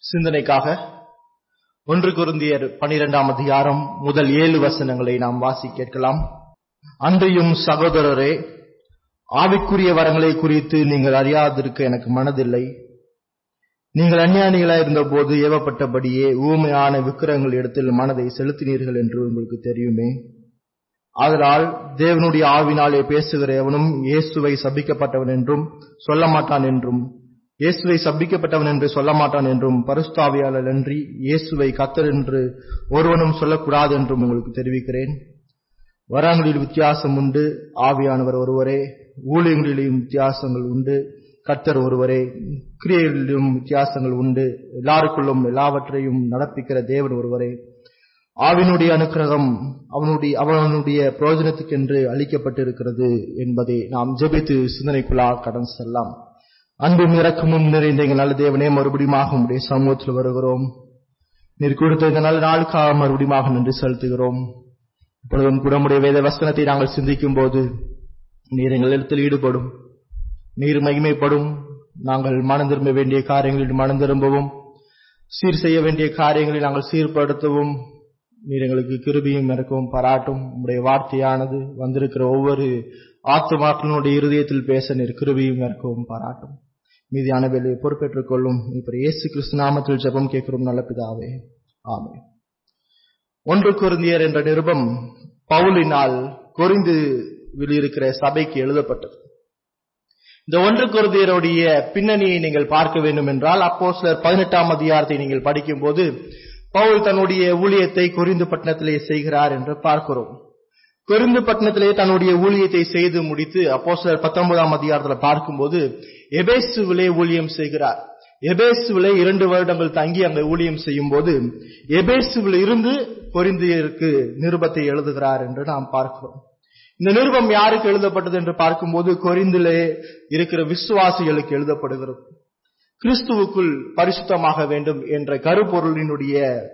சிந்தனைக்காக ஒன்று குருந்தியர் பனிரெண்டாம் அதிகாரம் முதல் ஏழு வசனங்களை நாம் வாசி கேட்கலாம் அன்றையும் சகோதரரே ஆவிக்குரிய வரங்களை குறித்து நீங்கள் அறியாதிருக்க எனக்கு மனதில்லை நீங்கள் அஞ்ஞானிகளாய் இருந்தபோது ஏவப்பட்டபடியே ஊமையான விக்கிரகங்கள் இடத்தில் மனதை செலுத்தினீர்கள் என்று உங்களுக்கு தெரியுமே ஆதலால் தேவனுடைய ஆவினாலே பேசுகிற எவனும் இயேசுவை சபிக்கப்பட்டவன் என்றும் சொல்ல மாட்டான் என்றும் இயேசுவை சபிக்கப்பட்டவன் என்று சொல்ல மாட்டான் என்றும் பரிஸ்தாவியாளர் அன்றி இயேசுவை கத்தர் என்று ஒருவனும் சொல்லக்கூடாது என்றும் உங்களுக்கு தெரிவிக்கிறேன் வரங்களில் வித்தியாசம் உண்டு ஆவியானவர் ஒருவரே ஊழியங்களிலும் வித்தியாசங்கள் உண்டு கர்த்தர் ஒருவரே கிரியைகளிலும் வித்தியாசங்கள் உண்டு எல்லாருக்குள்ளும் எல்லாவற்றையும் நடப்பிக்கிற தேவன் ஒருவரே ஆவினுடைய அனுக்கிரகம் அவனுடைய அவனுடைய பிரயோஜனத்துக்கென்று அளிக்கப்பட்டிருக்கிறது என்பதை நாம் ஜெபித்து சிந்தனைக்குள்ளாக கடன் செல்லலாம் அன்பும் இறக்கமும் நிறைந்த எங்கள் நல்ல தேவனே மறுபடியும் உடைய சமூகத்தில் வருகிறோம் நீர் கொடுத்த இந்த நல்ல நாளுக்காக மறுபடியும் நன்றி செலுத்துகிறோம் இப்பொழுதும் கூட உடைய வேத வசனத்தை நாங்கள் சிந்திக்கும் போது நீர் எங்கள் இடத்தில் ஈடுபடும் நீர் மகிமைப்படும் நாங்கள் மனம் திரும்ப வேண்டிய காரியங்களில் மனம் திரும்பவும் சீர் செய்ய வேண்டிய காரியங்களை நாங்கள் சீர்படுத்தவும் நீர் எங்களுக்கு கிருபியும் இறக்கவும் பாராட்டும் உங்களுடைய வார்த்தையானது வந்திருக்கிற ஒவ்வொரு ஆத்துமாக்களுடைய இருதயத்தில் பேச நீர் கிருபியும் இறக்கவும் பாராட்டும் மீதியான வேலையை பொறுப்பேற்றுக் கொள்ளும் இப்ப இயேசு கிறிஸ்து நாமத்தில் ஜெபம் கேட்கிறோம் நல்ல பிதாவே ஆமே ஒன்று குருந்தியர் என்ற நிருபம் பவுலினால் கொரிந்து வெளியிருக்கிற சபைக்கு எழுதப்பட்டது இந்த ஒன்று குருந்தியருடைய பின்னணியை நீங்கள் பார்க்க வேண்டும் என்றால் அப்போ சிலர் பதினெட்டாம் அதிகாரத்தை நீங்கள் படிக்கும் போது பவுல் தன்னுடைய ஊழியத்தை கொரிந்து பட்டணத்திலே செய்கிறார் என்று பார்க்கிறோம் கொரிந்து பட்டணத்திலே தன்னுடைய ஊழியத்தை செய்து முடித்து அப்போ சிலர் பத்தொன்பதாம் அதிகாரத்தில் பார்க்கும்போது எபேசுவிலே ஊழியம் செய்கிறார் எபேசுவிலே இரண்டு வருடங்கள் தங்கி அங்கே ஊழியம் செய்யும் போது எபேசுவில் இருந்து கொரிந்தியருக்கு நிருபத்தை எழுதுகிறார் என்று நாம் பார்க்கிறோம் இந்த நிருபம் யாருக்கு எழுதப்பட்டது என்று பார்க்கும்போது கொரிந்திலே இருக்கிற விசுவாசிகளுக்கு எழுதப்படுகிறது கிறிஸ்துவுக்குள் பரிசுத்தமாக வேண்டும் என்ற கருப்பொருளினுடைய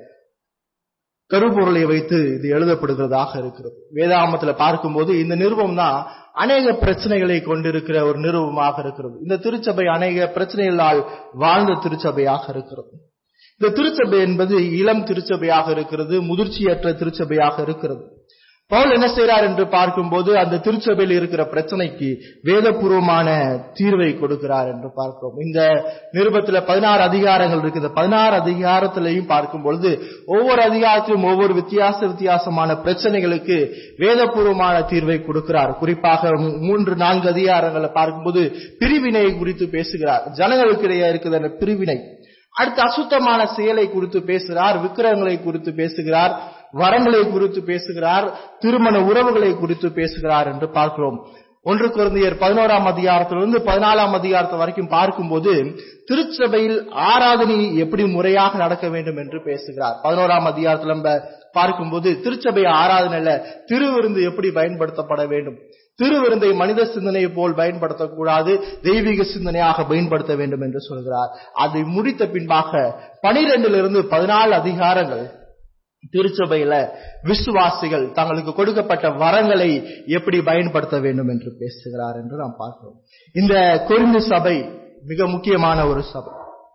கருப்பொருளை வைத்து இது எழுதப்படுகிறதாக இருக்கிறது வேதாமத்துல பார்க்கும்போது இந்த நிருபம் தான் அநேக பிரச்சனைகளை கொண்டிருக்கிற ஒரு நிறுவனமாக இருக்கிறது இந்த திருச்சபை அநேக பிரச்சனைகளால் வாழ்ந்த திருச்சபையாக இருக்கிறது இந்த திருச்சபை என்பது இளம் திருச்சபையாக இருக்கிறது முதிர்ச்சியற்ற திருச்சபையாக இருக்கிறது பவுல் என்ன செய்கிறார் என்று பார்க்கும்போது அந்த திருச்சபையில் இருக்கிற பிரச்சனைக்கு வேதபூர்வமான தீர்வை கொடுக்கிறார் என்று பார்க்கிறோம் இந்த நிருபத்துல பதினாறு அதிகாரங்கள் இருக்குது பதினாறு அதிகாரத்திலையும் பார்க்கும் பொழுது ஒவ்வொரு அதிகாரத்திலும் ஒவ்வொரு வித்தியாச வித்தியாசமான பிரச்சனைகளுக்கு வேதபூர்வமான தீர்வை கொடுக்கிறார் குறிப்பாக மூன்று நான்கு அதிகாரங்களை பார்க்கும்போது பிரிவினை குறித்து பேசுகிறார் ஜனங்களுக்கு இடையே இருக்கிற பிரிவினை அடுத்து அசுத்தமான செயலை குறித்து பேசுகிறார் விக்கிரகங்களை குறித்து பேசுகிறார் வரங்களை குறித்து பேசுகிறார் திருமண உறவுகளை குறித்து பேசுகிறார் என்று பார்க்கிறோம் ஒன்று குழந்தையர் பதினோராம் அதிகாரத்திலிருந்து பதினாலாம் அதிகாரத்து வரைக்கும் பார்க்கும்போது திருச்சபையில் ஆராதனை எப்படி முறையாக நடக்க வேண்டும் என்று பேசுகிறார் பதினோராம் அதிகாரத்தில் நம்ம பார்க்கும்போது திருச்சபை ஆராதனையில திருவிருந்து எப்படி பயன்படுத்தப்பட வேண்டும் திருவிருந்தை மனித சிந்தனையை போல் பயன்படுத்தக்கூடாது தெய்வீக சிந்தனையாக பயன்படுத்த வேண்டும் என்று சொல்கிறார் அதை முடித்த பின்பாக பனிரெண்டிலிருந்து பதினாலு அதிகாரங்கள் திருச்சபையில விசுவாசிகள் தங்களுக்கு கொடுக்கப்பட்ட வரங்களை எப்படி பயன்படுத்த வேண்டும் என்று பேசுகிறார் என்று நாம் பார்க்கிறோம் இந்த கொரிந்து சபை மிக முக்கியமான ஒரு சபை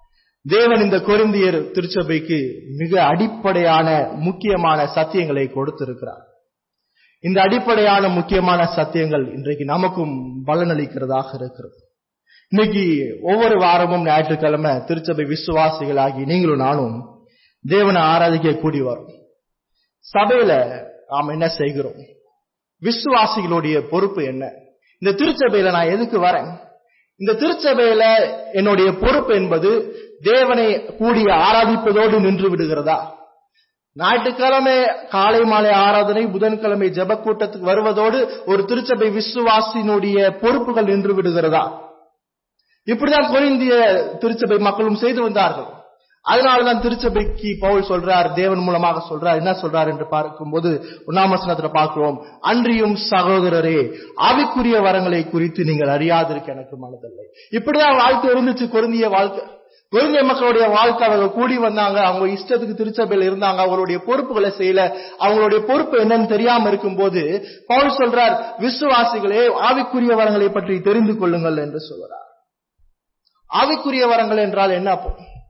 தேவன் இந்த கொரிந்தியர் திருச்சபைக்கு மிக அடிப்படையான முக்கியமான சத்தியங்களை கொடுத்திருக்கிறார் இந்த அடிப்படையான முக்கியமான சத்தியங்கள் இன்றைக்கு நமக்கும் பலனளிக்கிறதாக இருக்கிறது இன்னைக்கு ஒவ்வொரு வாரமும் ஞாயிற்றுக்கிழமை திருச்சபை விசுவாசிகளாகி நீங்களும் நானும் தேவனை ஆராதிக்க கூடி வரும் சபையில நாம் என்ன செய்கிறோம் விசுவாசிகளுடைய பொறுப்பு என்ன இந்த திருச்சபையில நான் எதுக்கு வரேன் இந்த திருச்சபையில என்னுடைய பொறுப்பு என்பது தேவனை கூடிய ஆராதிப்பதோடு நின்று விடுகிறதா ஞாயிற்றுக்கிழமை காலை மாலை ஆராதனை புதன்கிழமை ஜப கூட்டத்துக்கு வருவதோடு ஒரு திருச்சபை விசுவாசினுடைய பொறுப்புகள் நின்று விடுகிறதா இப்படிதான் குறைந்திய திருச்சபை மக்களும் செய்து வந்தார்கள் அதனாலதான் திருச்சபைக்கு பவுல் சொல்றார் தேவன் மூலமாக சொல்றார் என்ன சொல்றார் என்று பார்க்கும்போது உண்ணாமசனத்துல பார்க்கிறோம் அன்றியும் சகோதரரே ஆவிக்குரிய வரங்களை குறித்து நீங்கள் அறியாதிருக்க எனக்கு மனதில்லை இப்படிதான் வாழ்க்கை இருந்துச்சு குருந்திய வாழ்க்கை குழந்தை மக்களுடைய வாழ்க்கை அவங்க கூடி வந்தாங்க அவங்க இஷ்டத்துக்கு திருச்சபையில் இருந்தாங்க அவங்களுடைய பொறுப்புகளை செய்யல அவங்களுடைய பொறுப்பு என்னன்னு தெரியாம இருக்கும்போது பவுல் சொல்றார் விசுவாசிகளே ஆவிக்குரிய வரங்களை பற்றி தெரிந்து கொள்ளுங்கள் என்று சொல்றார் ஆவிக்குரிய வரங்கள் என்றால் என்ன அப்போ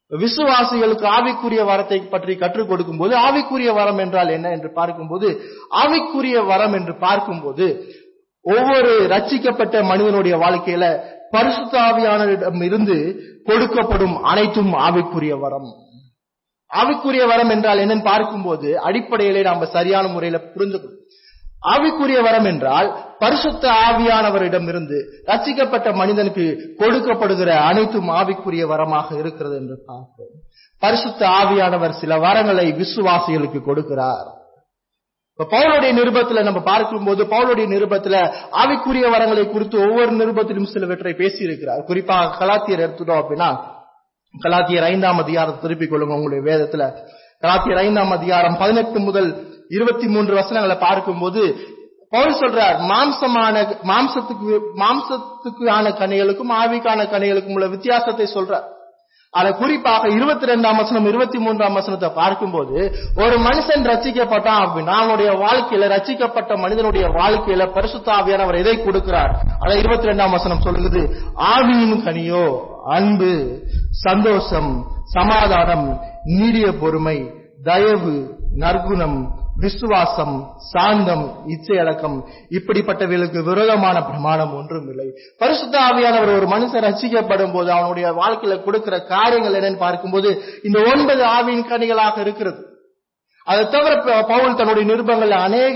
விசுவாசிகளுக்கு ஆவிக்குரிய வரத்தை பற்றி கற்றுக் கொடுக்கும் போது ஆவிக்குரிய வரம் என்றால் என்ன என்று பார்க்கும்போது ஆவிக்குரிய வரம் என்று பார்க்கும்போது ஒவ்வொரு ரட்சிக்கப்பட்ட மனிதனுடைய வாழ்க்கையில பரிசுத்த ஆவியானவரிடம் இருந்து கொடுக்கப்படும் அனைத்தும் ஆவிக்குரிய வரம் ஆவிக்குரிய வரம் என்றால் என்னன்னு பார்க்கும்போது அடிப்படையிலே நாம சரியான முறையில புரிஞ்சுக்கணும் ஆவிக்குரிய வரம் என்றால் பரிசுத்த ஆவியானவரிடம் இருந்து ரச்சிக்கப்பட்ட மனிதனுக்கு கொடுக்கப்படுகிற அனைத்தும் ஆவிக்குரிய வரமாக இருக்கிறது என்று பார்ப்போம் பரிசுத்த ஆவியானவர் சில வரங்களை விசுவாசிகளுக்கு கொடுக்கிறார் இப்ப பவுலுடைய நிருபத்துல நம்ம பார்க்கும்போது பவுலுடைய நிருபத்துல ஆவிக்குரிய வரங்களை குறித்து ஒவ்வொரு நிருபத்திலும் சிலவற்றை பேசி இருக்கிறார் குறிப்பாக கலாத்தியர் எடுத்துட்டோம் அப்படின்னா கலாத்தியர் ஐந்தாம் அதிகாரம் திருப்பிக் கொள்ளுங்க உங்களுடைய வேதத்துல கலாத்தியர் ஐந்தாம் அதிகாரம் பதினெட்டு முதல் இருபத்தி மூன்று வசனங்களை பார்க்கும்போது பவுல் சொல்றார் மாம்சமான மாம்சத்துக்கு மாம்சத்துக்கான கனிகளுக்கும் ஆவிக்கான கனிகளுக்கும் உள்ள வித்தியாசத்தை சொல்றார் அதை குறிப்பாக இருபத்தி ரெண்டாம் வசனம் இருபத்தி மூன்றாம் வசனத்தை பார்க்கும்போது ஒரு மனுஷன் ரச்சிக்கப்பட்டான் அப்படின்னா அவனுடைய வாழ்க்கையில ரச்சிக்கப்பட்ட மனிதனுடைய வாழ்க்கையில பரிசுத்தாவியானவர் எதை கொடுக்கிறார் அதை இருபத்தி ரெண்டாம் வசனம் சொல்லுகிறது ஆவியின் கனியோ அன்பு சந்தோஷம் சமாதானம் நீடிய பொறுமை தயவு நற்குணம் விசுவாசம் சாந்தம் இச்சையடக்கம் இப்படிப்பட்டவர்களுக்கு விரோதமான பிரமாணம் ஒன்றும் இல்லை பரிசுத்த ஆவியானவர் ஒரு மனுஷன் ரசிக்கப்படும் போது அவனுடைய வாழ்க்கையில கொடுக்கிற காரியங்கள் என்னன்னு பார்க்கும்போது இந்த ஒன்பது ஆவியின் கனிகளாக இருக்கிறது அதை தவிர ப- பவுல் தன்னுடைய நிருபங்கள்ல அநேக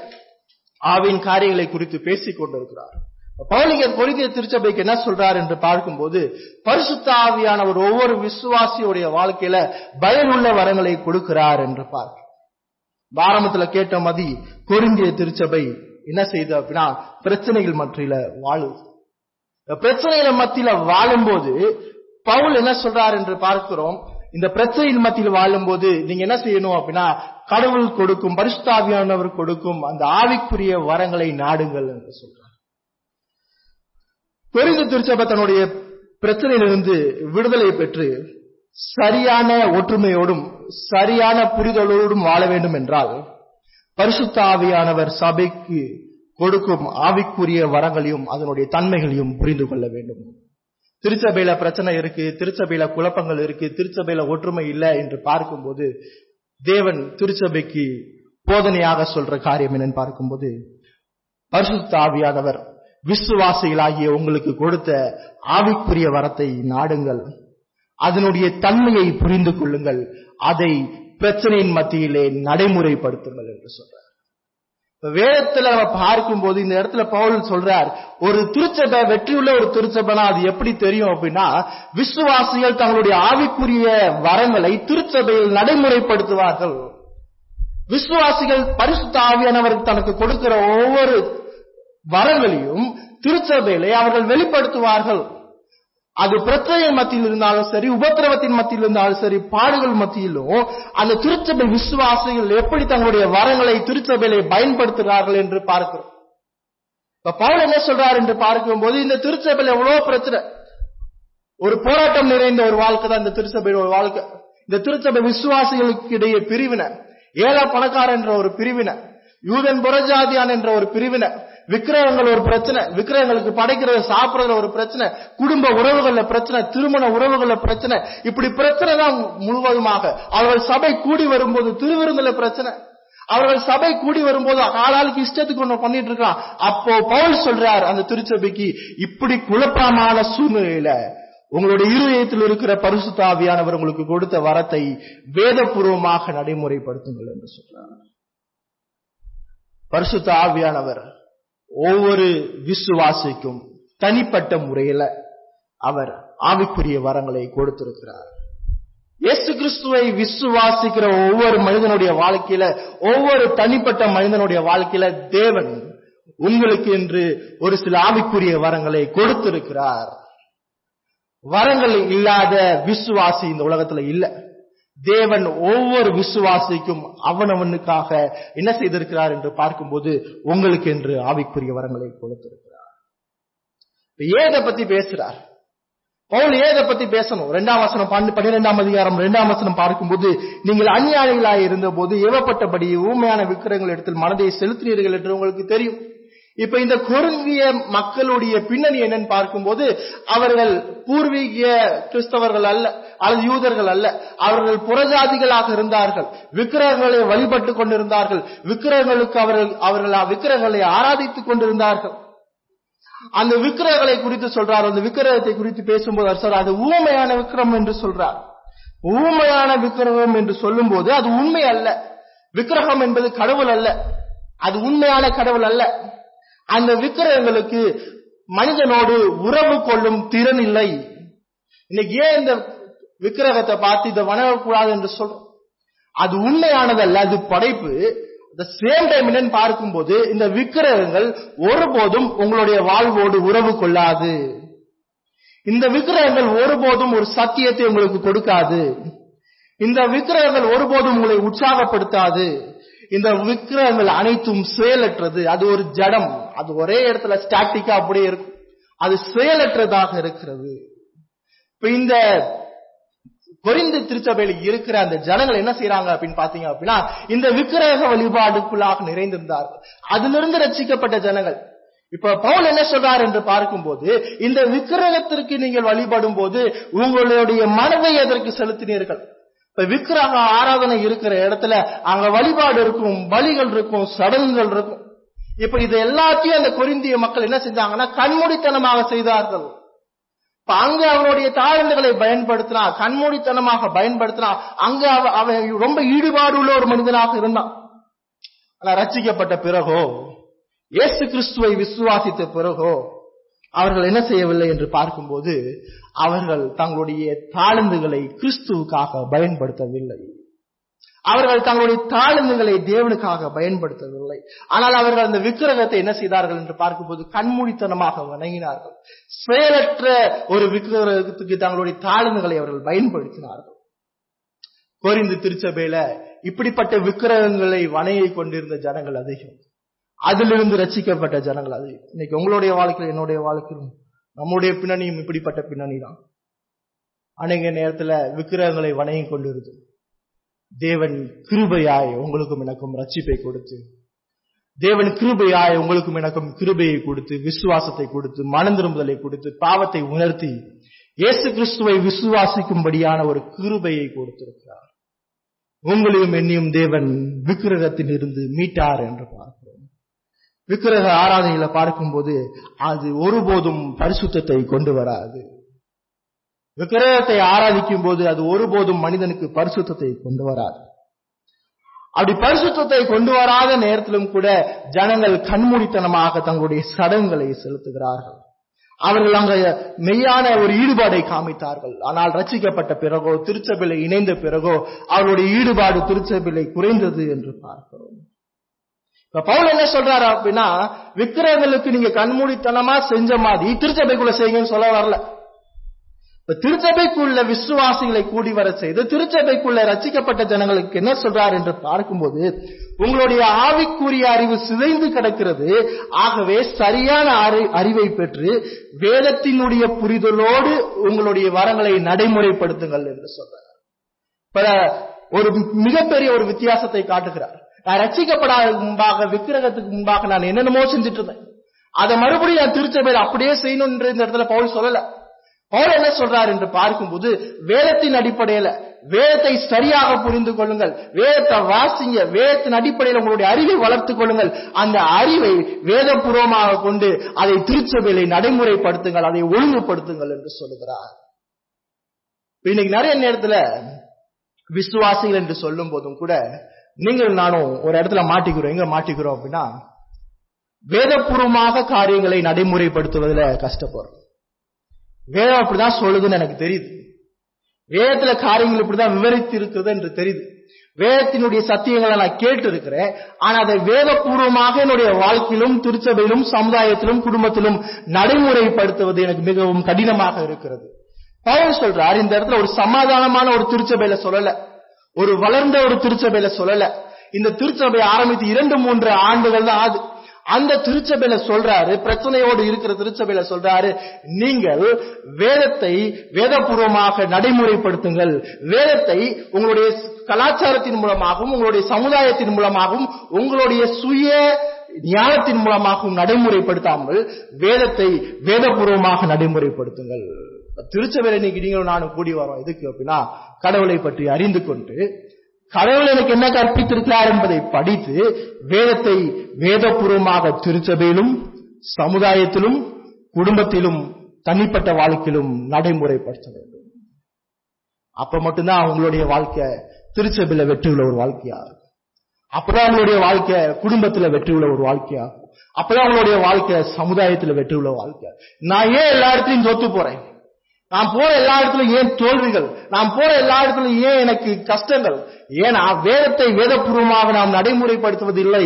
ஆவியின் காரியங்களை குறித்து பேசிக் கொண்டிருக்கிறார் பவுலிங்க கொரிந்திய திருச்சபைக்கு என்ன சொல்றார் என்று பார்க்கும்போது பரிசுத்த ஆவியானவர் ஒவ்வொரு விசுவாசியுடைய வாழ்க்கையில பயனுள்ள வரங்களை கொடுக்கிறார் என்று பார்க்கிறோம் ஆரம்பத்துல கேட்ட மதி கொரிந்திய திருச்சபை என்ன செய்யுது அப்படின்னா பிரச்சனைகள் மத்தியில வாழுது இந்த பிரச்சனைகள் மத்தியில வாழும்போது பவுல் என்ன சொல்றார் என்று பார்க்கிறோம் இந்த பிரச்சனையின் மத்தியில் வாழும்போது நீங்க என்ன செய்யணும் அப்படின்னா கடவுள் கொடுக்கும் பரிசுத்தாவியானவர் கொடுக்கும் அந்த ஆவிக்குரிய வரங்களை நாடுங்கள் என்று சொல்றார் கொரிந்து திருச்சபை தன்னுடைய பிரச்சனையிலிருந்து விடுதலை பெற்று சரியான ஒற்றுமையோடும் சரியான புரிதலோடும் வாழ வேண்டும் என்றால் பரிசுத்த ஆவியானவர் சபைக்கு கொடுக்கும் ஆவிக்குரிய வரங்களையும் அதனுடைய தன்மைகளையும் புரிந்து கொள்ள வேண்டும் திருச்சபையில பிரச்சனை இருக்கு திருச்சபையில குழப்பங்கள் இருக்கு திருச்சபையில ஒற்றுமை இல்லை என்று பார்க்கும்போது தேவன் திருச்சபைக்கு போதனையாக சொல்ற காரியம் என்னன்னு பார்க்கும்போது பரிசுத்த ஆவியானவர் விசுவாசிகளாகிய உங்களுக்கு கொடுத்த ஆவிக்குரிய வரத்தை நாடுங்கள் அதனுடைய தன்மையை புரிந்து கொள்ளுங்கள் அதை பிரச்சனையின் மத்தியிலே நடைமுறைப்படுத்துங்கள் என்று சொல்றார் இப்ப வேதத்துல நம்ம பார்க்கும்போது இந்த இடத்துல பவுல் சொல்றார் ஒரு திருச்சபை வெற்றியுள்ள ஒரு திருச்சபைனா அது எப்படி தெரியும் அப்படின்னா விசுவாசிகள் தங்களுடைய ஆவிக்குரிய வரங்களை திருச்சபையில் நடைமுறைப்படுத்துவார்கள் விசுவாசிகள் பரிசுத்த ஆவியானவர் தனக்கு கொடுக்கிற ஒவ்வொரு வரங்களையும் திருச்சபையிலே அவர்கள் வெளிப்படுத்துவார்கள் அது பிரச்சனை மத்தியில் இருந்தாலும் சரி உபத்திரவத்தின் மத்தியில் இருந்தாலும் சரி பாடுகள் மத்தியிலும் அந்த திருச்சபை விசுவாசிகள் எப்படி தங்களுடைய வரங்களை திருச்சபையிலே பயன்படுத்துகிறார்கள் என்று பார்க்கிறோம் இப்ப பவுல் என்ன சொல்றார் என்று பார்க்கும்போது இந்த திருச்சபையில எவ்வளவு பிரச்சனை ஒரு போராட்டம் நிறைந்த ஒரு வாழ்க்கை தான் இந்த திருச்சபையோட ஒரு வாழ்க்கை இந்த திருச்சபை விசுவாசிகளுக்கு இடையே பிரிவினை ஏழை பணக்காரன் என்ற ஒரு பிரிவினை யூதன் புறஜாதியான் என்ற ஒரு பிரிவினை விக்கிரகங்கள் ஒரு பிரச்சனை விக்கிரகங்களுக்கு படைக்கிறது சாப்பிடுறதுல ஒரு பிரச்சனை குடும்ப உறவுகள்ல பிரச்சனை திருமண உறவுகள்ல பிரச்சனை இப்படி பிரச்சனை தான் முழுவதுமாக அவர்கள் சபை கூடி வரும்போது திருவிருந்துல பிரச்சனை அவர்கள் சபை கூடி வரும்போது ஆளாளுக்கு இஷ்டத்துக்கு ஒண்ணு பண்ணிட்டு இருக்கான் அப்போ பவுல் சொல்றார் அந்த திருச்சபைக்கு இப்படி குழப்பமான சூழ்நிலையில உங்களுடைய இருதயத்தில் இருக்கிற பரிசுத்தாவியானவர் உங்களுக்கு கொடுத்த வரத்தை வேதபூர்வமாக நடைமுறைப்படுத்துங்கள் என்று சொல்றார் பரிசுத்த ஆவியானவர் ஒவ்வொரு விசுவாசிக்கும் தனிப்பட்ட முறையில அவர் ஆவிக்குரிய வரங்களை கொடுத்திருக்கிறார் இயேசு கிறிஸ்துவை விசுவாசிக்கிற ஒவ்வொரு மனிதனுடைய வாழ்க்கையில ஒவ்வொரு தனிப்பட்ட மனிதனுடைய வாழ்க்கையில தேவன் உங்களுக்கு என்று ஒரு சில ஆவிக்குரிய வரங்களை கொடுத்திருக்கிறார் வரங்கள் இல்லாத விசுவாசி இந்த உலகத்துல இல்ல தேவன் ஒவ்வொரு விசுவாசிக்கும் அவனவனுக்காக என்ன செய்திருக்கிறார் என்று பார்க்கும்போது உங்களுக்கு என்று ஆவிக்குரிய வரங்களை கொடுத்திருக்கிறார் இப்ப ஏதை பத்தி பேசுறார் பவுல் ஏதை பத்தி பேசணும் ரெண்டாம் வசனம் பன்ன- பன்னிரெண்டாம் அதிகாரம் ரெண்டாம் வசனம் பார்க்கும்போது நீங்கள் அந்நியானிகளாய் இருந்த போது ஏவப்பட்டபடி ஊமையான விக்கிரங்கள் இடத்தில் மனதை செலுத்தினீர்கள் என்று உங்களுக்கு தெரியும் இப்ப இந்த கொருந்திய மக்களுடைய பின்னணி என்னன்னு பார்க்கும்போது அவர்கள் பூர்வீக கிறிஸ்தவர்கள் அல்ல அல்லது யூதர்கள் அல்ல அவர்கள் புறஜாதிகளாக இருந்தார்கள் விக்கிரகங்களை வழிபட்டு கொண்டிருந்தார்கள் விக்கிரகங்களுக்கு அவர்கள் அவர்கள் விக்கிரகங்களை ஆராதித்துக் கொண்டிருந்தார்கள் அந்த விக்கிரகங்களை குறித்து சொல்றார் அந்த விக்கிரகத்தை குறித்து பேசும்போது அவர் சொல்றார் அது ஊமையான விக்கிரகம் என்று சொல்றார் ஊமையான விக்கிரகம் என்று சொல்லும்போது அது உண்மை அல்ல விக்கிரகம் என்பது கடவுள் அல்ல அது உண்மையான கடவுள் அல்ல அந்த விக்கிரகங்களுக்கு மனிதனோடு உறவு கொள்ளும் திறன் இல்லை இன்னைக்கு ஏன் இந்த விக்கிரகத்தை பார்த்து இதை வணங்கக்கூடாது என்று சொல்றோம் அது உண்மையானதல்ல அது படைப்பு the சேம் டைம் என்னன்னு பார்க்கும்போது இந்த விக்கிரகங்கள் ஒருபோதும் உங்களுடைய வாழ்வோடு உறவு கொள்ளாது இந்த விக்கிரகங்கள் ஒருபோதும் ஒரு சத்தியத்தை உங்களுக்கு கொடுக்காது இந்த விக்கிரகங்கள் ஒருபோதும் உங்களை உற்சாகப்படுத்தாது இந்த விக்கிரகங்கள் அனைத்தும் செயலற்றது அது ஒரு ஜடம் அது ஒரே இடத்துல ஸ்டாட்டிக்கா அப்படியே இருக்கும் அது செயலற்றதாக இருக்கிறது இப்ப இந்த பொறிந்து திருச்சபையில் இருக்கிற அந்த ஜனங்கள் என்ன செய்யறாங்க அப்படின்னு பாத்தீங்க அப்படின்னா இந்த விக்கிரக வழிபாடுக்குள்ளாக நிறைந்திருந்தார்கள் அதிலிருந்து ரட்சிக்கப்பட்ட ஜனங்கள் இப்ப பவுல் என்ன சொல்றார் என்று பார்க்கும்போது இந்த விக்கிரகத்திற்கு நீங்கள் வழிபடும் போது உங்களுடைய மனதை எதற்கு செலுத்தினீர்கள் இப்ப விக்கிரக ஆராதனை இருக்கிற இடத்துல அங்க வழிபாடு இருக்கும் பலிகள் இருக்கும் சடங்குகள் இருக்கும் இப்ப இது எல்லாத்தையும் அந்த கொரிந்திய மக்கள் என்ன செஞ்சாங்கன்னா கண்மூடித்தனமாக செய்தார்கள் இப்ப அங்க அவனுடைய தாழ்ந்துகளை பயன்படுத்தினா கண்மூடித்தனமாக பயன்படுத்தினா அங்க அவ- அவன் ரொம்ப ஈடுபாடு உள்ள ஒரு மனிதனாக இருந்தான் ஆனா ரட்சிக்கப்பட்ட பிறகோ இயேசு கிறிஸ்துவை விசுவாசித்த பிறகோ அவர்கள் என்ன செய்யவில்லை என்று பார்க்கும்போது அவர்கள் தங்களுடைய தாழ்ந்துகளை கிறிஸ்துவுக்காக பயன்படுத்தவில்லை அவர்கள் தங்களுடைய தாழ்ந்துகளை தேவனுக்காக பயன்படுத்தவில்லை ஆனால் அவர்கள் அந்த விக்கிரகத்தை என்ன செய்தார்கள் என்று பார்க்கும்போது கண்மூடித்தனமாக வணங்கினார்கள் செயலற்ற ஒரு விக்கிரகத்துக்கு தங்களுடைய தாழ்ந்துகளை அவர்கள் பயன்படுத்தினார்கள் கோரிந்து திருச்சபையில இப்படிப்பட்ட விக்கிரகங்களை வணங்கி கொண்டிருந்த ஜனங்கள் அதிகம் அதிலிருந்து ரட்சிக்கப்பட்ட ஜனங்கள் அது இன்னைக்கு உங்களுடைய வாழ்க்கையில் என்னுடைய வாழ்க்கையிலும் நம்முடைய பின்னணியும் இப்படிப்பட்ட பின்னணி தான் அநேக நேரத்துல விக்கிரகங்களை வணங்கி கொண்டிருது தேவன் கிருபையாய் உங்களுக்கும் எனக்கும் ரட்சிப்பை கொடுத்து தேவன் கிருபையாய் உங்களுக்கும் எனக்கும் கிருபையை கொடுத்து விசுவாசத்தை கொடுத்து மனந்திரும்புதலை கொடுத்து பாவத்தை உணர்த்தி இயேசு கிறிஸ்துவை விசுவாசிக்கும்படியான ஒரு கிருபையை கொடுத்திருக்கிறார் உங்களையும் என்னையும் தேவன் விக்கிரகத்தில் இருந்து மீட்டார் என்று பார்க்கிறோம் விக்கிரக ஆராதனையில பார்க்கும்போது அது ஒருபோதும் பரிசுத்தத்தை கொண்டு வராது விக்கிரகத்தை ஆராதிக்கும் போது அது ஒருபோதும் மனிதனுக்கு பரிசுத்தத்தை கொண்டு வராது அப்படி பரிசுத்தத்தை கொண்டு வராத நேரத்திலும் கூட ஜனங்கள் கண்மூடித்தனமாக தங்களுடைய சடங்குகளை செலுத்துகிறார்கள் அவர்கள் அங்க மெய்யான ஒரு ஈடுபாடை காமித்தார்கள் ஆனால் ரட்சிக்கப்பட்ட பிறகோ திருச்சபையில இணைந்த பிறகோ அவருடைய ஈடுபாடு திருச்சபையில குறைந்தது என்று பார்க்கிறோம் இப்ப பவுல் என்ன சொல்றாரு அப்படின்னா விக்கிரகங்களுக்கு நீங்க கண்மூடித்தனமா செஞ்ச மாதிரி திருச்சபைக்குள்ள செய்யுங்கன்னு சொல்ல வரல இப்ப திருச்சபைக்குள்ள விசுவாசிகளை கூடி வர செய்து திருச்சபைக்குள்ள ரச்சிக்கப்பட்ட ஜனங்களுக்கு என்ன சொல்றார் என்று பார்க்கும்போது உங்களுடைய ஆவிக்குரிய அறிவு சிதைந்து கிடக்கிறது ஆகவே சரியான அறி- அறிவை பெற்று வேதத்தினுடைய புரிதலோடு உங்களுடைய வரங்களை நடைமுறைப்படுத்துங்கள் என்று சொல்றார் இப்ப ஒரு மிகப்பெரிய ஒரு வித்தியாசத்தை காட்டுகிறார் நான் ரட்சிக்கப்படாத முன்பாக விக்கிரகத்துக்கு முன்பாக நான் என்னென்னமோ செஞ்சுட்டு இருந்தேன் அதை மறுபடியும் நான் திருச்சபையில் அப்படியே செய்யணும் என்று இந்த இடத்துல பவுல் சொல்லல பவுல் என்ன சொல்றார் என்று பார்க்கும்போது வேதத்தின் அடிப்படையில வேதத்தை சரியாக புரிந்து கொள்ளுங்கள் வேதத்தை வாசிங்க வேதத்தின் அடிப்படையில் உங்களுடைய அறிவை வளர்த்துக் கொள்ளுங்கள் அந்த அறிவை வேதபூர்வமாக கொண்டு அதை திருச்சபையில நடைமுறைப்படுத்துங்கள் அதை ஒழுங்குபடுத்துங்கள் என்று சொல்லுகிறார் இப்ப இன்னைக்கு நிறைய நேரத்துல விசுவாசிகள் என்று சொல்லும் போதும் கூட நீங்கள் நானும் ஒரு இடத்துல மாட்டிக்கிறோம் எங்க மாட்டிக்கிறோம் அப்படின்னா வேதபூர்வமாக காரியங்களை நடைமுறைப்படுத்துவதில் கஷ்டப்படுறோம் வேதம் அப்படிதான் சொல்லுதுன்னு எனக்கு தெரியுது வேதத்துல காரியங்கள் இப்படிதான் விவரித்து இருக்கிறது என்று தெரியுது வேதத்தினுடைய சத்தியங்களை நான் கேட்டு இருக்கிறேன் ஆனா அதை வேதபூர்வமாக என்னுடைய வாழ்க்கையிலும் திருச்சபையிலும் சமுதாயத்திலும் குடும்பத்திலும் நடைமுறைப்படுத்துவது எனக்கு மிகவும் கடினமாக இருக்கிறது பவுல் சொல்றார் இந்த இடத்துல ஒரு சமாதானமான ஒரு திருச்சபையில சொல்லல ஒரு வளர்ந்த ஒரு திருச்சபையில சொல்லல இந்த திருச்சபை ஆரம்பித்து இரண்டு மூன்று ஆண்டுகள் தான் ஆகுது அந்த திருச்சபையில சொல்றாரு பிரச்சனையோடு இருக்கிற திருச்சபையில சொல்றாரு நீங்கள் வேதத்தை வேதபூர்வமாக நடைமுறைப்படுத்துங்கள் வேதத்தை உங்களுடைய கலாச்சாரத்தின் மூலமாகவும் உங்களுடைய சமுதாயத்தின் மூலமாகவும் உங்களுடைய சுய ஞானத்தின் மூலமாகவும் நடைமுறைப்படுத்தாமல் வேதத்தை வேதபூர்வமாக நடைமுறைப்படுத்துங்கள் திருச்சபையில இன்னைக்கு நீங்களும் நானும் கூடி வரோம் எதுக்கு அப்படின்னா கடவுளை பற்றி அறிந்து கொண்டு கடவுள் எனக்கு என்ன கற்பித்திருக்கிறார் என்பதை படித்து வேதத்தை வேதபூர்வமாக திருச்சபையிலும் சமுதாயத்திலும் குடும்பத்திலும் தனிப்பட்ட வாழ்க்கையிலும் நடைமுறைப்படுத்த வேண்டும் அப்ப மட்டும்தான் அவங்களுடைய வாழ்க்கை திருச்சபையில வெற்றி உள்ள ஒரு வாழ்க்கையா இருக்கும் அப்பதான் அவங்களுடைய வாழ்க்கை குடும்பத்துல வெற்றி உள்ள ஒரு வாழ்க்கையா இருக்கும் அப்பதான் அவங்களுடைய வாழ்க்கை சமுதாயத்துல வெற்றி உள்ள வாழ்க்கை நான் ஏன் எல்லா இடத்துலயும் தோத்து போறேன் நான் போற எல்லா இடத்துலயும் ஏன் தோல்விகள் நான் போற எல்லா இடத்துலயும் ஏன் எனக்கு கஷ்டங்கள் ஏன்னா வேதத்தை வேதபூர்வமாக நாம் நடைமுறைப்படுத்துவதில்லை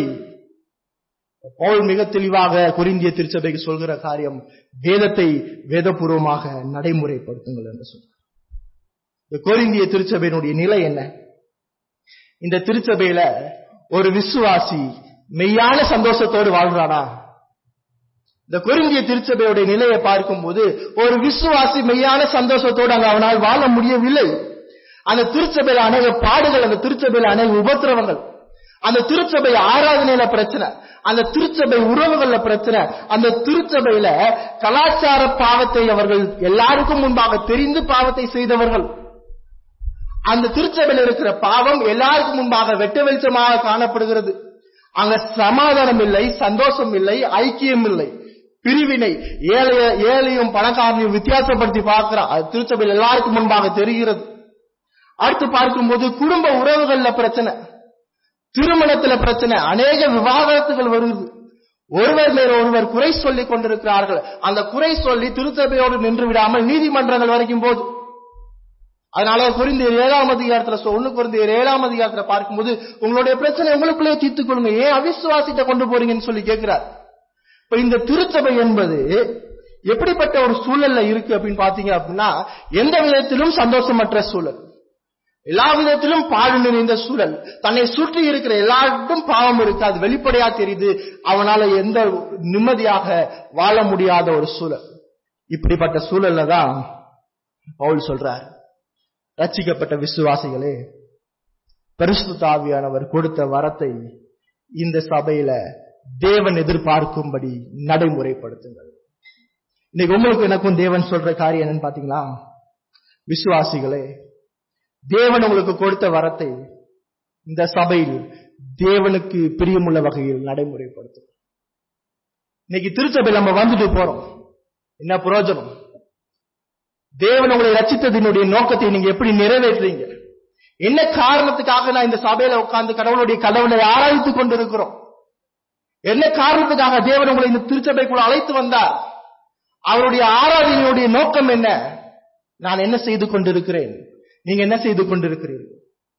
பவுல் மிக தெளிவாக குறிந்திய திருச்சபைக்கு சொல்கிற காரியம் வேதத்தை வேதபூர்வமாக நடைமுறைப்படுத்துங்கள் என்று சொல்றார் இந்த கொரிந்திய திருச்சபையினுடைய நிலை என்ன இந்த திருச்சபையில ஒரு விசுவாசி மெய்யான சந்தோஷத்தோடு வாழ்றானா இந்த கொரிந்திய திருச்சபையுடைய நிலையை பார்க்கும்போது ஒரு விசுவாசி மெய்யான சந்தோஷத்தோடு அங்க அவனால் வாழ முடியவில்லை அந்த திருச்சபையில அநேக பாடுகள் அந்த திருச்சபையில அநேக உபத்திரவங்கள் அந்த திருச்சபை ஆராதனையில பிரச்சனை அந்த திருச்சபை உறவுகள்ல பிரச்சனை அந்த திருச்சபையில கலாச்சார பாவத்தை அவர்கள் எல்லாருக்கும் முன்பாக தெரிந்து பாவத்தை செய்தவர்கள் அந்த திருச்சபையில் இருக்கிற பாவம் எல்லாருக்கும் முன்பாக வெட்ட வெளிச்சமாக காணப்படுகிறது அங்க சமாதானம் இல்லை சந்தோஷம் இல்லை ஐக்கியம் இல்லை பிரிவினை ஏழைய ஏழையும் பணக்காரனையும் வித்தியாசப்படுத்தி பார்க்கிறான் அது திருச்சபையில் எல்லாருக்கும் முன்பாக தெரிகிறது அடுத்து பார்க்கும்போது குடும்ப உறவுகள்ல பிரச்சனை திருமணத்துல பிரச்சனை அநேக விவாகரத்துகள் வருது ஒருவர் மேல் ஒருவர் குறை சொல்லிக் கொண்டிருக்கிறார்கள் அந்த குறை சொல்லி திருச்சபையோடு நின்று விடாமல் நீதிமன்றங்கள் வரைக்கும் போது அதனால குறிந்த ஏழாம் அதிகாரத்துல ஒண்ணு குறிந்த ஏழாம் அதிகாரத்துல பார்க்கும்போது உங்களுடைய பிரச்சனை உங்களுக்குள்ளே தீர்த்துக் கொள்ளுங்க ஏன் அவிசுவாசிட்ட கொண்டு போறீங்கன்னு சொல்லி கேட்கிறார் இப்ப இந்த திருச்சபை என்பது எப்படிப்பட்ட ஒரு சூழல்ல இருக்கு அப்படின்னு பாத்தீங்க அப்படின்னா எந்த விதத்திலும் சந்தோஷமற்ற சூழல் எல்லா விதத்திலும் பாடு நிறைந்த சூழல் தன்னை சுற்றி இருக்கிற எல்லாருக்கும் பாவம் இருக்கு அது வெளிப்படையா தெரியுது அவனால எந்த நிம்மதியாக வாழ முடியாத ஒரு சூழல் இப்படிப்பட்ட சூழல்ல தான் பவுல் சொல்றார் ரட்சிக்கப்பட்ட விசுவாசிகளே பரிசுத்த ஆவியானவர் கொடுத்த வரத்தை இந்த சபையில தேவன் எதிர்பார்க்கும்படி நடைமுறைப்படுத்துங்கள் இன்னைக்கு உங்களுக்கு எனக்கும் தேவன் சொல்ற காரியம் என்னன்னு பாத்தீங்களா விசுவாசிகளே தேவன் உங்களுக்கு கொடுத்த வரத்தை இந்த சபையில் தேவனுக்கு பிரியமுள்ள வகையில் நடைமுறைப்படுத்தும் இன்னைக்கு திருச்சபையில் நம்ம வந்துட்டு போறோம் என்ன பிரயோஜனம் தேவன் உங்களை ரச்சித்ததினுடைய நோக்கத்தை நீங்க எப்படி நிறைவேற்றுறீங்க என்ன காரணத்துக்காக நான் இந்த சபையில உட்கார்ந்து கடவுளுடைய கடவுளை ஆராய்த்துக் கொண்டிருக்கிறோம் என்ன காரணத்துக்காக தேவன் உங்களை இந்த திருச்சபைக்குள்ள அழைத்து வந்தார் அவருடைய ஆராதனையுடைய நோக்கம் என்ன நான் என்ன செய்து கொண்டிருக்கிறேன் நீங்க என்ன செய்து கொண்டிருக்கிறீர்கள்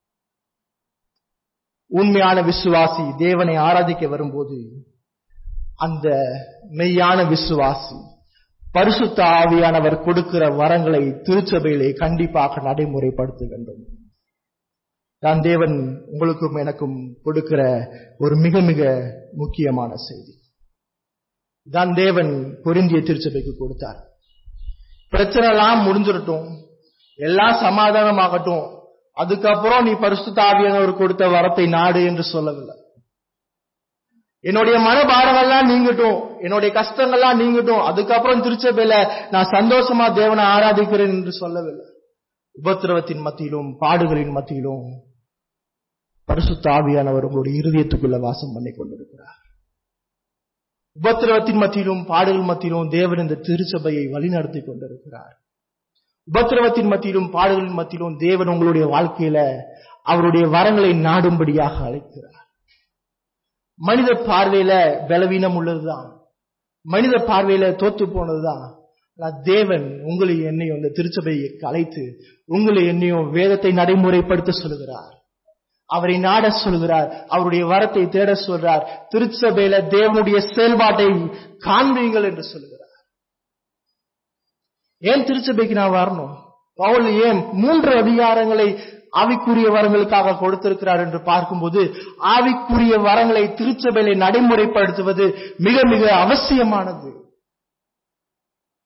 உண்மையான விசுவாசி தேவனை ஆராதிக்க வரும்போது அந்த மெய்யான விசுவாசி பரிசுத்த ஆவியானவர் கொடுக்கிற வரங்களை திருச்சபையிலே கண்டிப்பாக நடைமுறைப்படுத்த வேண்டும் தான் தேவன் உங்களுக்கும் எனக்கும் கொடுக்கிற ஒரு மிக மிக முக்கியமான செய்தி தான் தேவன் பொருந்திய திருச்சபைக்கு கொடுத்தார் பிரச்சனை எல்லாம் முடிஞ்சிடட்டும் எல்லாம் சமாதானமாகட்டும் அதுக்கப்புறம் நீ பரிசுத்த ஆவியானவர் கொடுத்த வரத்தை நாடு என்று சொல்லவில்லை என்னுடைய மனபாரங்கள்லாம் நீங்கட்டும் என்னுடைய கஷ்டங்கள்லாம் நீங்கட்டும் அதுக்கப்புறம் திருச்சபையில நான் சந்தோஷமா தேவனை ஆராதிக்கிறேன் என்று சொல்லவில்லை உபத்திரவத்தின் மத்தியிலும் பாடுகளின் மத்தியிலும் பரிசுத்த ஆவியானவர் உங்களுடைய இருதயத்துக்குள்ள வாசம் பண்ணி கொண்டிருக்கிறார் உபத்திரவத்தின் மத்தியிலும் பாடுகள் மத்தியிலும் தேவன் இந்த திருச்சபையை வழிநடத்தி கொண்டிருக்கிறார் உபத்திரவத்தின் மத்தியிலும் பாடுகளின் மத்தியிலும் தேவன் உங்களுடைய வாழ்க்கையில அவருடைய வரங்களை நாடும்படியாக அழைக்கிறார் மனித பார்வையில பலவீனம் உள்ளதுதான் மனித பார்வையில தோத்து போனதுதான் தேவன் உங்களை என்னையும் இந்த திருச்சபையை அழைத்து உங்களை என்னையும் வேதத்தை நடைமுறைப்படுத்த சொல்லுகிறார் அவரை நாட சொல்கிறார் அவருடைய வரத்தை தேட சொல்றார் திருச்சபையில தேவனுடைய செயல்பாட்டை காண்பீங்கள் என்று சொல்லுகிறார் ஏன் திருச்சபைக்கு நான் வரணும் பவுல் ஏன் மூன்று அதிகாரங்களை ஆவிக்குரிய வரங்களுக்காக கொடுத்திருக்கிறார் என்று பார்க்கும்போது ஆவிக்குரிய வரங்களை திருச்சபையில நடைமுறைப்படுத்துவது மிக மிக அவசியமானது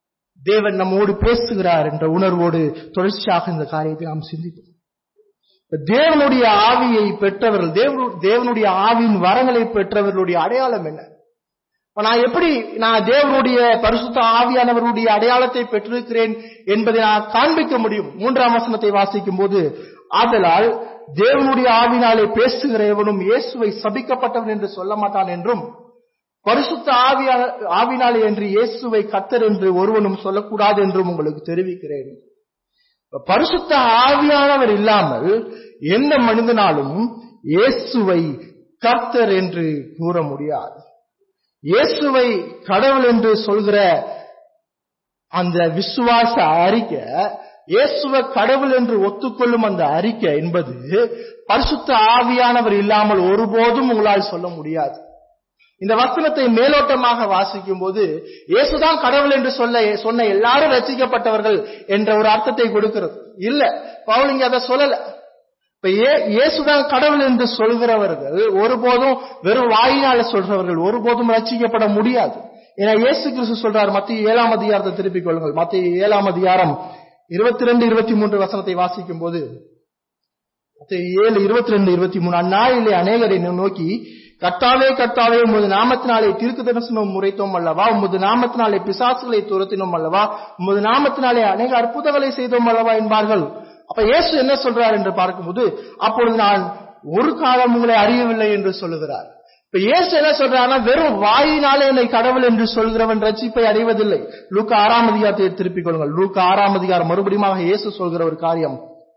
தேவன் நம்மோடு பேசுகிறார் என்ற உணர்வோடு தொடர்ச்சியாக இந்த காரியத்தை நாம் சிந்திப்போம் தேவனுடைய ஆவியை பெற்றவர்கள் தேவனு- தேவனுடைய ஆவியின் வரங்களை பெற்றவர்களுடைய அடையாளம் என்ன இப்ப நான் எப்படி நான் தேவனுடைய பரிசுத்த ஆவியானவருடைய அடையாளத்தை பெற்றிருக்கிறேன் என்பதை நான் காண்பிக்க முடியும் மூன்றாம் வசனத்தை வாசிக்கும் போது ஆதலால் தேவனுடைய ஆவினாலே பேசுகிற எவனும் இயேசுவை சபிக்கப்பட்டவன் என்று சொல்ல மாட்டான் என்றும் பரிசுத்த ஆவியா ஆவினாலே என்று இயேசுவை கத்தர் என்று ஒருவனும் சொல்லக்கூடாது என்றும் உங்களுக்கு தெரிவிக்கிறேன் பரிசுத்த ஆவியானவர் இல்லாமல் எந்த மனிதனாலும் இயேசுவை கர்த்தர் என்று கூற முடியாது இயேசுவை கடவுள் என்று சொல்கிற அந்த விசுவாச அறிக்கை இயேசுவ கடவுள் என்று ஒத்துக்கொள்ளும் அந்த அறிக்கை என்பது பரிசுத்த ஆவியானவர் இல்லாமல் ஒருபோதும் உங்களால் சொல்ல முடியாது இந்த வசனத்தை மேலோட்டமாக வாசிக்கும் போது இயேசுதான் கடவுள் என்று சொல்ல சொன்ன எல்லாரும் ரசிக்கப்பட்டவர்கள் என்ற ஒரு அர்த்தத்தை கொடுக்கிறது இல்ல பவுல் இங்க அதை சொல்லல இப்ப ஏ- இயேசுதான் கடவுள் என்று சொல்கிறவர்கள் ஒருபோதும் வெறும் வாயினால சொல்றவர்கள் ஒருபோதும் ரட்சிக்கப்பட முடியாது ஏன்னா இயேசு கிறிஸ்து சொல்றார் மத்திய ஏழாம் அதிகாரத்தை திருப்பிக் கொள்ளுங்கள் மத்திய ஏழாம் அதிகாரம் இருபத்தி ரெண்டு இருபத்தி மூன்று வசனத்தை வாசிக்கும் போது மத்தேயு ஏழு இருபத்தி ரெண்டு இருபத்தி மூணு அந்நாளிலே அநேகரை நோக்கி கர்த்தாவே கர்த்தாவே உமது நாமத்தினாலே தீர்க்க தரிசனம் முறைத்தோம் அல்லவா உமது நாமத்தினாலே பிசாசுகளை துரத்தினோம் அல்லவா உமது நாமத்தினாலே அநேக அற்புதங்களை செய்தோம் அல்லவா என்பார்கள் அப்ப இயேசு என்ன சொல்றார் என்று பார்க்கும்போது அப்பொழுது நான் ஒரு காலம் உங்களை அறியவில்லை என்று சொல்லுகிறார் இப்ப இயேசு என்ன சொல்றாருன்னா வெறும் வாயினாலே என்னை கடவுள் என்று சொல்கிறவன் ரட்சிப்பை அடைவதில்லை லூக்கா ஆறாம் அதிகாரத்தை திருப்பிக் கொள்ளுங்கள் லூக்கா ஆறாம் அதிகாரம் மறுபடியும் இயேசு சொல்கிற ஒரு காரியம்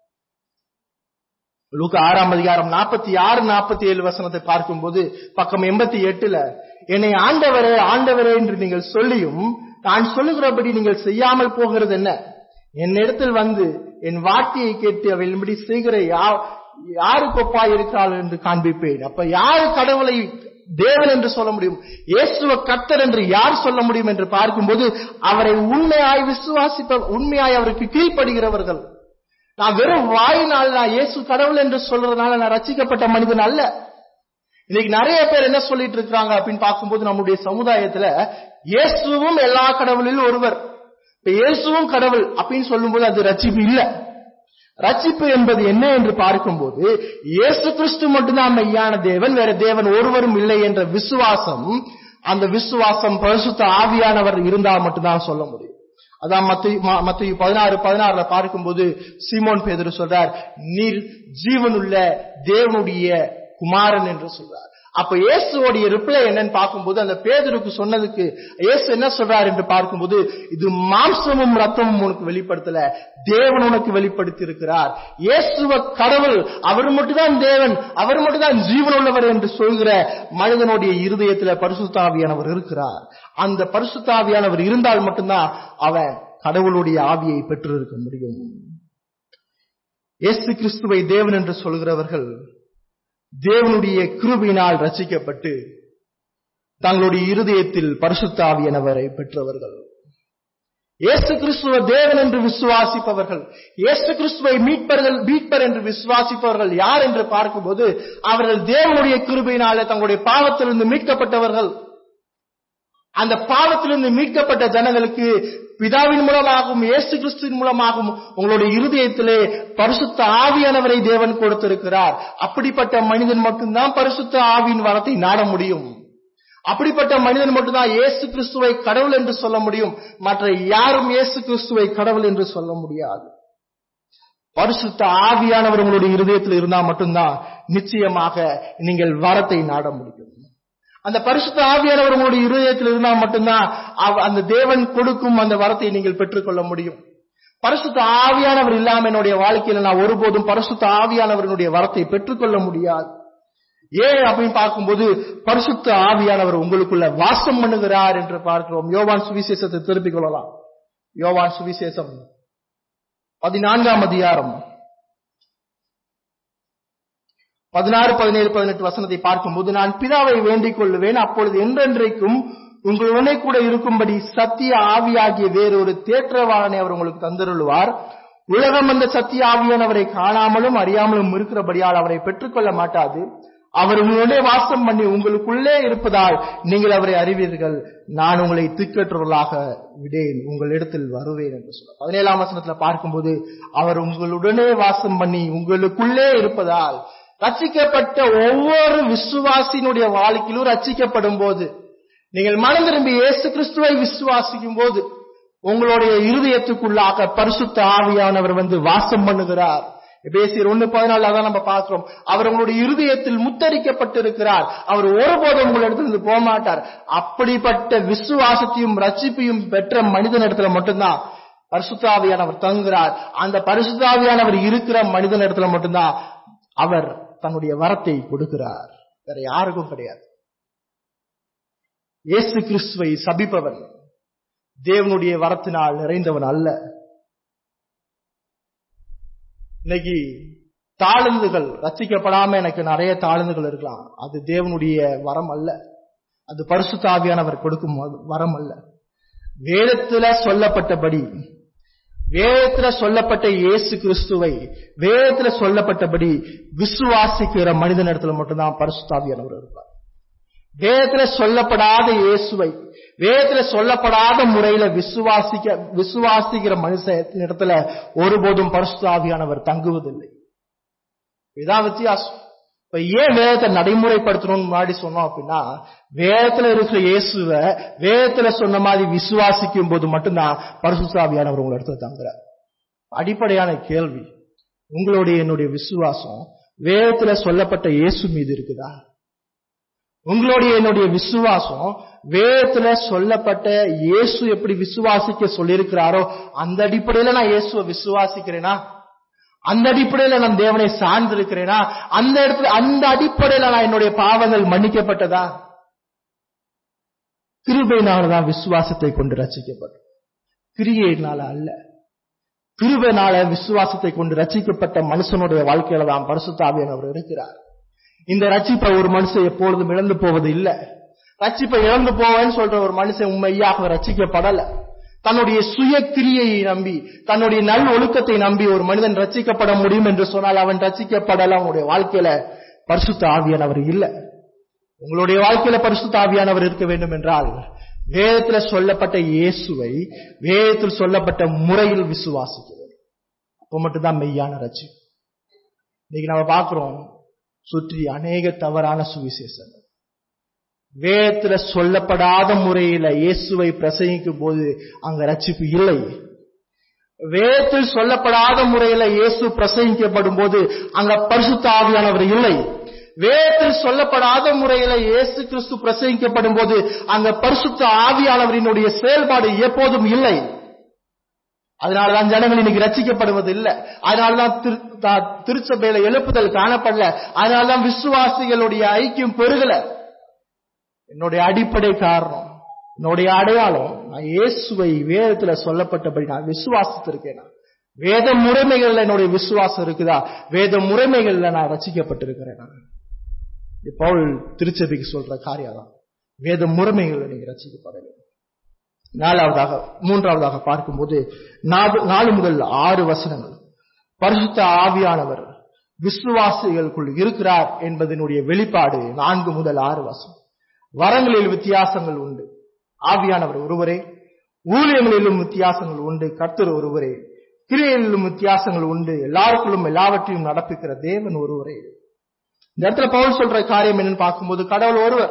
லூக்கா ஆறாம் அதிகாரம் நாற்பத்தி ஆறு நாற்பத்தி ஏழு வசனத்தை பார்க்கும்போது பக்கம் எண்பத்தி எட்டுல என்னை ஆண்டவரே ஆண்டவரே என்று நீங்கள் சொல்லியும் நான் சொல்லுகிறபடி நீங்கள் செய்யாமல் போகிறது என்ன என்னிடத்தில் வந்து என் வார்த்தையை கேட்டு அவளின்படி செய்கிற யா- யாருக்கு ஒப்பாய் இருக்கிறாள் என்று காண்பிப்பேன் அப்ப யாரு கடவுளை தேவன் என்று சொல்ல முடியும் இயேசுவ கர்த்தர் என்று யார் சொல்ல முடியும் என்று பார்க்கும்போது அவரை உண்மையாய் விசுவாசிப்ப உண்மையாய் அவருக்கு கீழ்ப்படுகிறவர்கள் நான் வெறும் வாயினால் நான் இயேசு கடவுள் என்று சொல்றதுனால நான் ரட்சிக்கப்பட்ட மனிதன் அல்ல இன்னைக்கு நிறைய பேர் என்ன சொல்லிட்டு இருக்காங்க அப்படின்னு பார்க்கும்போது நம்முடைய சமுதாயத்துல இயேசுவும் எல்லா கடவுளிலும் ஒருவர் இப்ப இயேசுவும் கடவுள் அப்படின்னு சொல்லும்போது அது ரட்சிப்பு இல்ல ரட்சிப்பு என்பது என்ன என்று பார்க்கும்போது இயேசு கிறிஸ்து மட்டும்தான் மெய்யான தேவன் வேற தேவன் ஒருவரும் இல்லை என்ற விசுவாசம் அந்த விசுவாசம் பரிசுத்த ஆவியானவர் இருந்தால் மட்டும்தான் சொல்ல முடியும் அதான் மத்திய மத்திய பதினாறு பதினாறுல பார்க்கும்போது சீமோன் பேதுரு சொல்றார் நீர் ஜீவனுள்ள தேவனுடைய குமாரன் என்று சொல்றார் அப்ப இயேசுவோடைய ரிப்ளை என்னன்னு பார்க்கும்போது அந்த பேதுருக்கு சொன்னதுக்கு இயேசு என்ன சொல்றார் என்று பார்க்கும்போது இது மாம்சமும் ரத்தமும் உனக்கு வெளிப்படுத்தல தேவன் உனக்கு வெளிப்படுத்தி இருக்கிறார் இயேசுவ கடவுள் அவர் மட்டும்தான் தேவன் அவர் மட்டும்தான் ஜீவன் உள்ளவர் என்று சொல்கிற மனிதனுடைய இருதயத்துல பரிசுத்தாவியானவர் இருக்கிறார் அந்த பரிசுத்தாவியானவர் இருந்தால் மட்டும்தான் அவன் கடவுளுடைய ஆவியை பெற்றிருக்க முடியும் இயேசு கிறிஸ்துவை தேவன் என்று சொல்கிறவர்கள் தேவனுடைய கிருபையினால் ரசிக்கப்பட்டு தங்களுடைய இருதயத்தில் பரிசுத்த ஆவியானவரை பெற்றவர்கள் இயேசு கிறிஸ்துவ தேவன் என்று விசுவாசிப்பவர்கள் இயேசு கிறிஸ்துவை மீட்பர்கள் மீட்பர் என்று விசுவாசிப்பவர்கள் யார் என்று பார்க்கும்போது அவர்கள் தேவனுடைய கிருபையினாலே தங்களுடைய பாவத்திலிருந்து மீட்கப்பட்டவர்கள் அந்த பாவத்திலிருந்து மீட்கப்பட்ட ஜனங்களுக்கு பிதாவின் மூலமாகவும் இயேசு கிறிஸ்துவின் மூலமாகவும் உங்களுடைய இருதயத்திலே பரிசுத்த ஆவியானவரை தேவன் கொடுத்திருக்கிறார் அப்படிப்பட்ட மனிதன் மட்டும்தான் பரிசுத்த ஆவியின் வரத்தை நாட முடியும் அப்படிப்பட்ட மனிதன் மட்டும்தான் இயேசு கிறிஸ்துவை கடவுள் என்று சொல்ல முடியும் மற்ற யாரும் இயேசு கிறிஸ்துவை கடவுள் என்று சொல்ல முடியாது பரிசுத்த ஆவியானவர் உங்களுடைய இருதயத்தில் இருந்தால் மட்டும்தான் நிச்சயமாக நீங்கள் வரத்தை நாட முடியும் அந்த பரிசுத்த ஆவியானவர் உங்களுடைய இருதயத்தில் இருந்தால் மட்டும்தான் அவ- அந்த தேவன் கொடுக்கும் அந்த வரத்தை நீங்கள் பெற்றுக்கொள்ள முடியும் பரிசுத்த ஆவியானவர் இல்லாம என்னுடைய வாழ்க்கையில நான் ஒருபோதும் பரிசுத்த ஆவியானவருடைய வரத்தை பெற்றுக்கொள்ள முடியாது ஏன் அப்படின்னு பார்க்கும்போது பரிசுத்த ஆவியானவர் உங்களுக்குள்ள வாசம் பண்ணுகிறார் என்று பார்க்கிறோம் யோவான் சுவிசேஷத்தை திருப்பிக் கொள்ளலாம் யோவான் சுவிசேஷம் பதினான்காம் அதிகாரம் பதினாறு பதினேழு பதினெட்டு வசனத்தை பார்க்கும்போது நான் பிதாவை வேண்டிக் கொள்ளுவேன் அப்பொழுது என்றென்றைக்கும் உங்களுடனே கூட இருக்கும்படி சத்திய ஆவியாகிய வேறொரு தேற்றவாளனை அவர் உங்களுக்கு தந்தருள்வார் உலகம் அந்த சத்திய ஆவியானவரை காணாமலும் அறியாமலும் இருக்கிறபடியால் அவரை பெற்றுக்கொள்ள மாட்டாது அவர் உங்களுடைய வாசம் பண்ணி உங்களுக்குள்ளே இருப்பதால் நீங்கள் அவரை அறிவீர்கள் நான் உங்களை திக்கற்றவர்களாக விடேன் உங்களிடத்தில் வருவேன் என்று சொல்ல பதினேழாம் வசனத்துல பார்க்கும்போது அவர் உங்களுடனே வாசம் பண்ணி உங்களுக்குள்ளே இருப்பதால் ரச்சிக்கப்பட்ட ஒவ்வொரு விசுவாசியினுடைய வாழ்க்கையிலும் ரச்சிக்கப்படும் போது நீங்கள் மனம் திரும்பி இயேசு கிறிஸ்துவை விசுவாசிக்கும் போது உங்களுடைய இருதயத்துக்குள்ளாக பரிசுத்த ஆவியானவர் வந்து வாசம் பண்ணுகிறார் பேசியர் ஒண்ணு பதினாலு அதான் நம்ம பார்க்கிறோம் அவர் உங்களுடைய இருதயத்தில் முத்தரிக்கப்பட்டிருக்கிறார் அவர் ஒருபோதும் உங்களிடத்திலிருந்து போக மாட்டார் அப்படிப்பட்ட விசுவாசத்தையும் ரட்சிப்பையும் பெற்ற மனிதனிடத்துல மட்டும்தான் பரிசுத்தாவியானவர் தங்குகிறார் அந்த பரிசுத்தாவியானவர் இருக்கிற மனிதனிடத்துல மட்டும்தான் அவர் தன்னுடைய வரத்தை கொடுக்கிறார் வேற யாருக்கும் கிடையாது இயேசு கிறிஸ்துவை சபிப்பவன் தேவனுடைய வரத்தினால் நிறைந்தவன் அல்ல இன்னைக்கு தாழ்ந்துகள் ரச்சிக்கப்படாம எனக்கு நிறைய தாழ்ந்துகள் இருக்கலாம் அது தேவனுடைய வரம் அல்ல அது பரிசுத்தாவியானவர் கொடுக்கும் வரம் அல்ல வேதத்துல சொல்லப்பட்டபடி வேதத்துல சொல்லப்பட்ட இயேசு கிறிஸ்துவை வேதத்துல சொல்லப்பட்டபடி விசுவாசிக்கிற மனிதனிடத்துல மட்டும்தான் பரிசுத்தாவியானவர் இருப்பார் வேதத்துல சொல்லப்படாத இயேசுவை வேதத்துல சொல்லப்படாத முறையில விசுவாசிக்க விசுவாசிக்கிற மனுஷ இடத்துல ஒருபோதும் பரிசுத்தாவியானவர் தங்குவதில்லை இதான் வித்தியாசம் இப்ப ஏன் வேதத்தை நடைமுறைப்படுத்தணும்னு முன்னாடி சொன்னோம் அப்படின்னா வேதத்துல இருக்கிற இயேசுவ வேதத்துல சொன்ன மாதிரி விசுவாசிக்கும் போது மட்டும்தான் பரிசுத்தாவியானவர் உங்களை இடத்துல தங்குறார் அடிப்படையான கேள்வி உங்களுடைய என்னுடைய விசுவாசம் வேதத்துல சொல்லப்பட்ட இயேசு மீது இருக்குதா உங்களுடைய என்னுடைய விசுவாசம் வேதத்துல சொல்லப்பட்ட இயேசு எப்படி விசுவாசிக்க சொல்லியிருக்கிறாரோ அந்த அடிப்படையில நான் இயேசுவை விசுவாசிக்கிறேனா அந்த அடிப்படையில நான் தேவனை சார்ந்திருக்கிறேனா அந்த இடத்துல அந்த அடிப்படையில நான் என்னுடைய பாவங்கள் மன்னிக்கப்பட்டதா கிருபையினாலதான் விசுவாசத்தை கொண்டு ரசிக்கப்பட்டோம் கிரியையினால அல்ல கிருபையினால விசுவாசத்தை கொண்டு ரசிக்கப்பட்ட மனுஷனுடைய வாழ்க்கையில தான் பரிசுத்தாவியன் அவர் இருக்கிறார் இந்த ரட்சிப்பை ஒரு மனுஷன் எப்பொழுதும் இழந்து போவது இல்ல ரட்சிப்பை இழந்து போவேன்னு சொல்ற ஒரு மனுஷன் உண்மையாக ரட்சிக்கப்படல தன்னுடைய சுய கிரியையை நம்பி தன்னுடைய நல் ஒழுக்கத்தை நம்பி ஒரு மனிதன் ரட்சிக்கப்பட முடியும் என்று சொன்னால் அவன் ரட்சிக்கப்படல அவனுடைய வாழ்க்கையில பரிசுத்த ஆவியானவர் இல்ல உங்களுடைய வாழ்க்கையில பரிசுத்த ஆவியானவர் இருக்க வேண்டும் என்றால் வேதத்துல சொல்லப்பட்ட இயேசுவை வேதத்தில் சொல்லப்பட்ட முறையில் விசுவாசிக்க வேண்டும் அப்ப மட்டும்தான் மெய்யான ரட்சிப்பு இன்னைக்கு நம்ம பார்க்கிறோம் சுற்றி அநேக தவறான சுவிசேஷங்கள் வேதத்துல சொல்லப்படாத முறையில இயேசுவை பிரசங்கிக்கும் போது அங்க ரட்சிப்பு இல்லை வேதத்தில் சொல்லப்படாத முறையில இயேசு பிரசங்கிக்கப்படும் போது அங்க பரிசுத்த ஆவியானவர் இல்லை வேதத்தில் சொல்லப்படாத முறையில இயேசு கிறிஸ்து பிரசங்கிக்கப்படும் போது அங்க பரிசுத்த ஆவியானவரினுடைய செயல்பாடு எப்போதும் இல்லை அதனாலதான் ஜனங்கள் இன்னைக்கு ரச்சிக்கப்படுவது இல்லை அதனாலதான் திருச்சபையில எழுப்புதல் காணப்படல அதனாலதான் விசுவாசிகளுடைய ஐக்கியம் பெருகல என்னுடைய அடிப்படை காரணம் என்னுடைய அடையாளம் நான் இயேசுவை வேதத்துல சொல்லப்பட்டபடி நான் விசுவாசித்திருக்கேன் வேத முறைமைகள்ல என்னுடைய விசுவாசம் இருக்குதா வேத முறைமைகள்ல நான் ரசிக்கப்பட்டிருக்கிறேன் நான் பவுல் திருச்சபைக்கு சொல்ற காரியம் தான் வேத முறைமைகள்ல நீங்க ரசிக்கப்படலை நாலாவதாக மூன்றாவதாக பார்க்கும்போது நாலு முதல் ஆறு வசனங்கள் பரிசுத்த ஆவியானவர் விசுவாசிகளுக்குள் இருக்கிறார் என்பதனுடைய வெளிப்பாடு நான்கு முதல் ஆறு வசனம் வரங்களில் வித்தியாசங்கள் உண்டு ஆவியானவர் ஒருவரே ஊழியங்களிலும் வித்தியாசங்கள் உண்டு கர்த்தர் ஒருவரே கிரியைகளிலும் வித்தியாசங்கள் உண்டு எல்லாருக்குள்ளும் எல்லாவற்றையும் நடப்பிக்கிற தேவன் ஒருவரே இந்த இடத்துல பவுல் சொல்ற காரியம் என்னன்னு பார்க்கும்போது கடவுள் ஒருவர்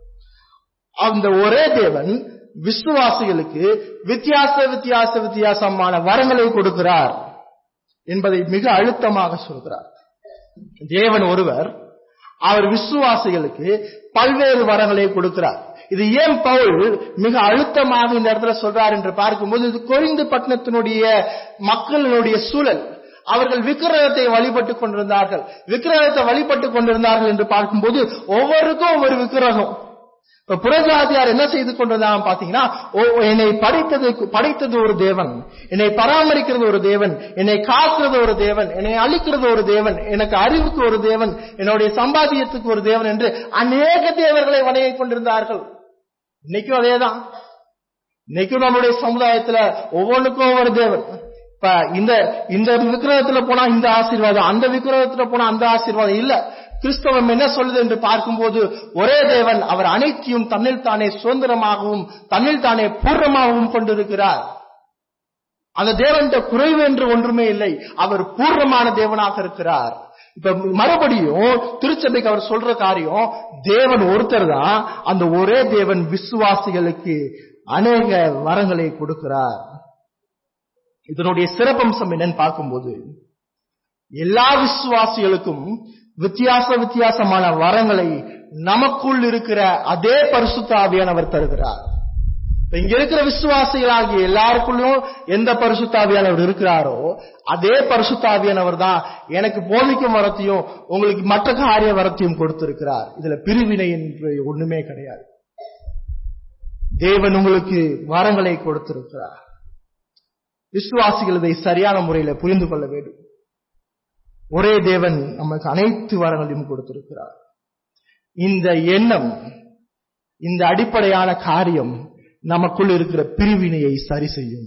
அந்த ஒரே தேவன் விசுவாசிகளுக்கு வித்தியாச வித்தியாச வித்தியாசமான வரங்களை கொடுக்கிறார் என்பதை மிக அழுத்தமாக சொல்கிறார் தேவன் ஒருவர் அவர் விசுவாசிகளுக்கு பல்வேறு வரங்களை கொடுக்கிறார் இது ஏன் பவுல் மிக அழுத்தமாக இந்த இடத்துல சொல்றார் என்று பார்க்கும்போது இது கொரிந்து பட்டணத்தினுடைய மக்களினுடைய சூழல் அவர்கள் விக்கிரகத்தை வழிபட்டுக் கொண்டிருந்தார்கள் விக்கிரகத்தை வழிபட்டுக் கொண்டிருந்தார்கள் என்று பார்க்கும்போது ஒவ்வொருக்கும் ஒவ்வொரு விக்கிரகம் இப்ப புறஜாதியார் என்ன செய்து கொண்டிருந்தாங்க பாத்தீங்கன்னா என்னை படைத்தது படைத்தது ஒரு தேவன் என்னை பராமரிக்கிறது ஒரு தேவன் என்னை காக்கிறது ஒரு தேவன் என்னை அழிக்கிறது ஒரு தேவன் எனக்கு அறிவுக்கு ஒரு தேவன் என்னுடைய சம்பாதியத்துக்கு ஒரு தேவன் என்று அநேக தேவர்களை வணங்கிக் கொண்டிருந்தார்கள் இன்னைக்கும் அதேதான் இன்னைக்கும் நம்முடைய சமுதாயத்துல ஒவ்வொன்றுக்கும் ஒவ்வொரு தேவன் இப்ப இந்த இந்த விக்கிரகத்துல போனா இந்த ஆசீர்வாதம் அந்த விக்கிரகத்துல போனா அந்த ஆசீர்வாதம் இல்ல கிறிஸ்தவம் என்ன சொல்லுது என்று பார்க்கும்போது ஒரே தேவன் அவர் அனைத்தையும் தன்னில் தானே சுதந்திரமாகவும் தன்னில் தானே பூர்ணமாகவும் கொண்டிருக்கிறார் அந்த தேவன்கிட்ட குறைவு என்று ஒன்றுமே இல்லை அவர் பூர்ணமான தேவனாக இருக்கிறார் இப்ப மறுபடியும் திருச்சபைக்கு அவர் சொல்ற காரியம் தேவன் ஒருத்தர் தான் அந்த ஒரே தேவன் விசுவாசிகளுக்கு அநேக வரங்களை கொடுக்கிறார் இதனுடைய சிறப்பம்சம் என்னன்னு பார்க்கும்போது எல்லா விசுவாசிகளுக்கும் வித்தியாச வித்தியாசமான வரங்களை நமக்குள் இருக்கிற அதே பரிசுத்த ஆவியானவர் தருகிறார் இப்ப இங்க இருக்கிற விசுவாசிகளாகிய எல்லாருக்குள்ளும் எந்த பரிசுத்தாவியானவர் இருக்கிறாரோ அதே பரிசுத்தாவியானவர் தான் எனக்கு போதிக்கும் வரத்தையும் உங்களுக்கு மற்ற காரிய வரத்தையும் கொடுத்திருக்கிறார் இதுல பிரிவினை என்று ஒண்ணுமே கிடையாது தேவன் உங்களுக்கு வரங்களை கொடுத்திருக்கிறார் விசுவாசிகள் இதை சரியான முறையில புரிந்து கொள்ள வேண்டும் ஒரே தேவன் நமக்கு அனைத்து வரங்களையும் கொடுத்திருக்கிறார் இந்த எண்ணம் இந்த அடிப்படையான காரியம் நமக்குள் இருக்கிற பிரிவினையை சரி செய்யும்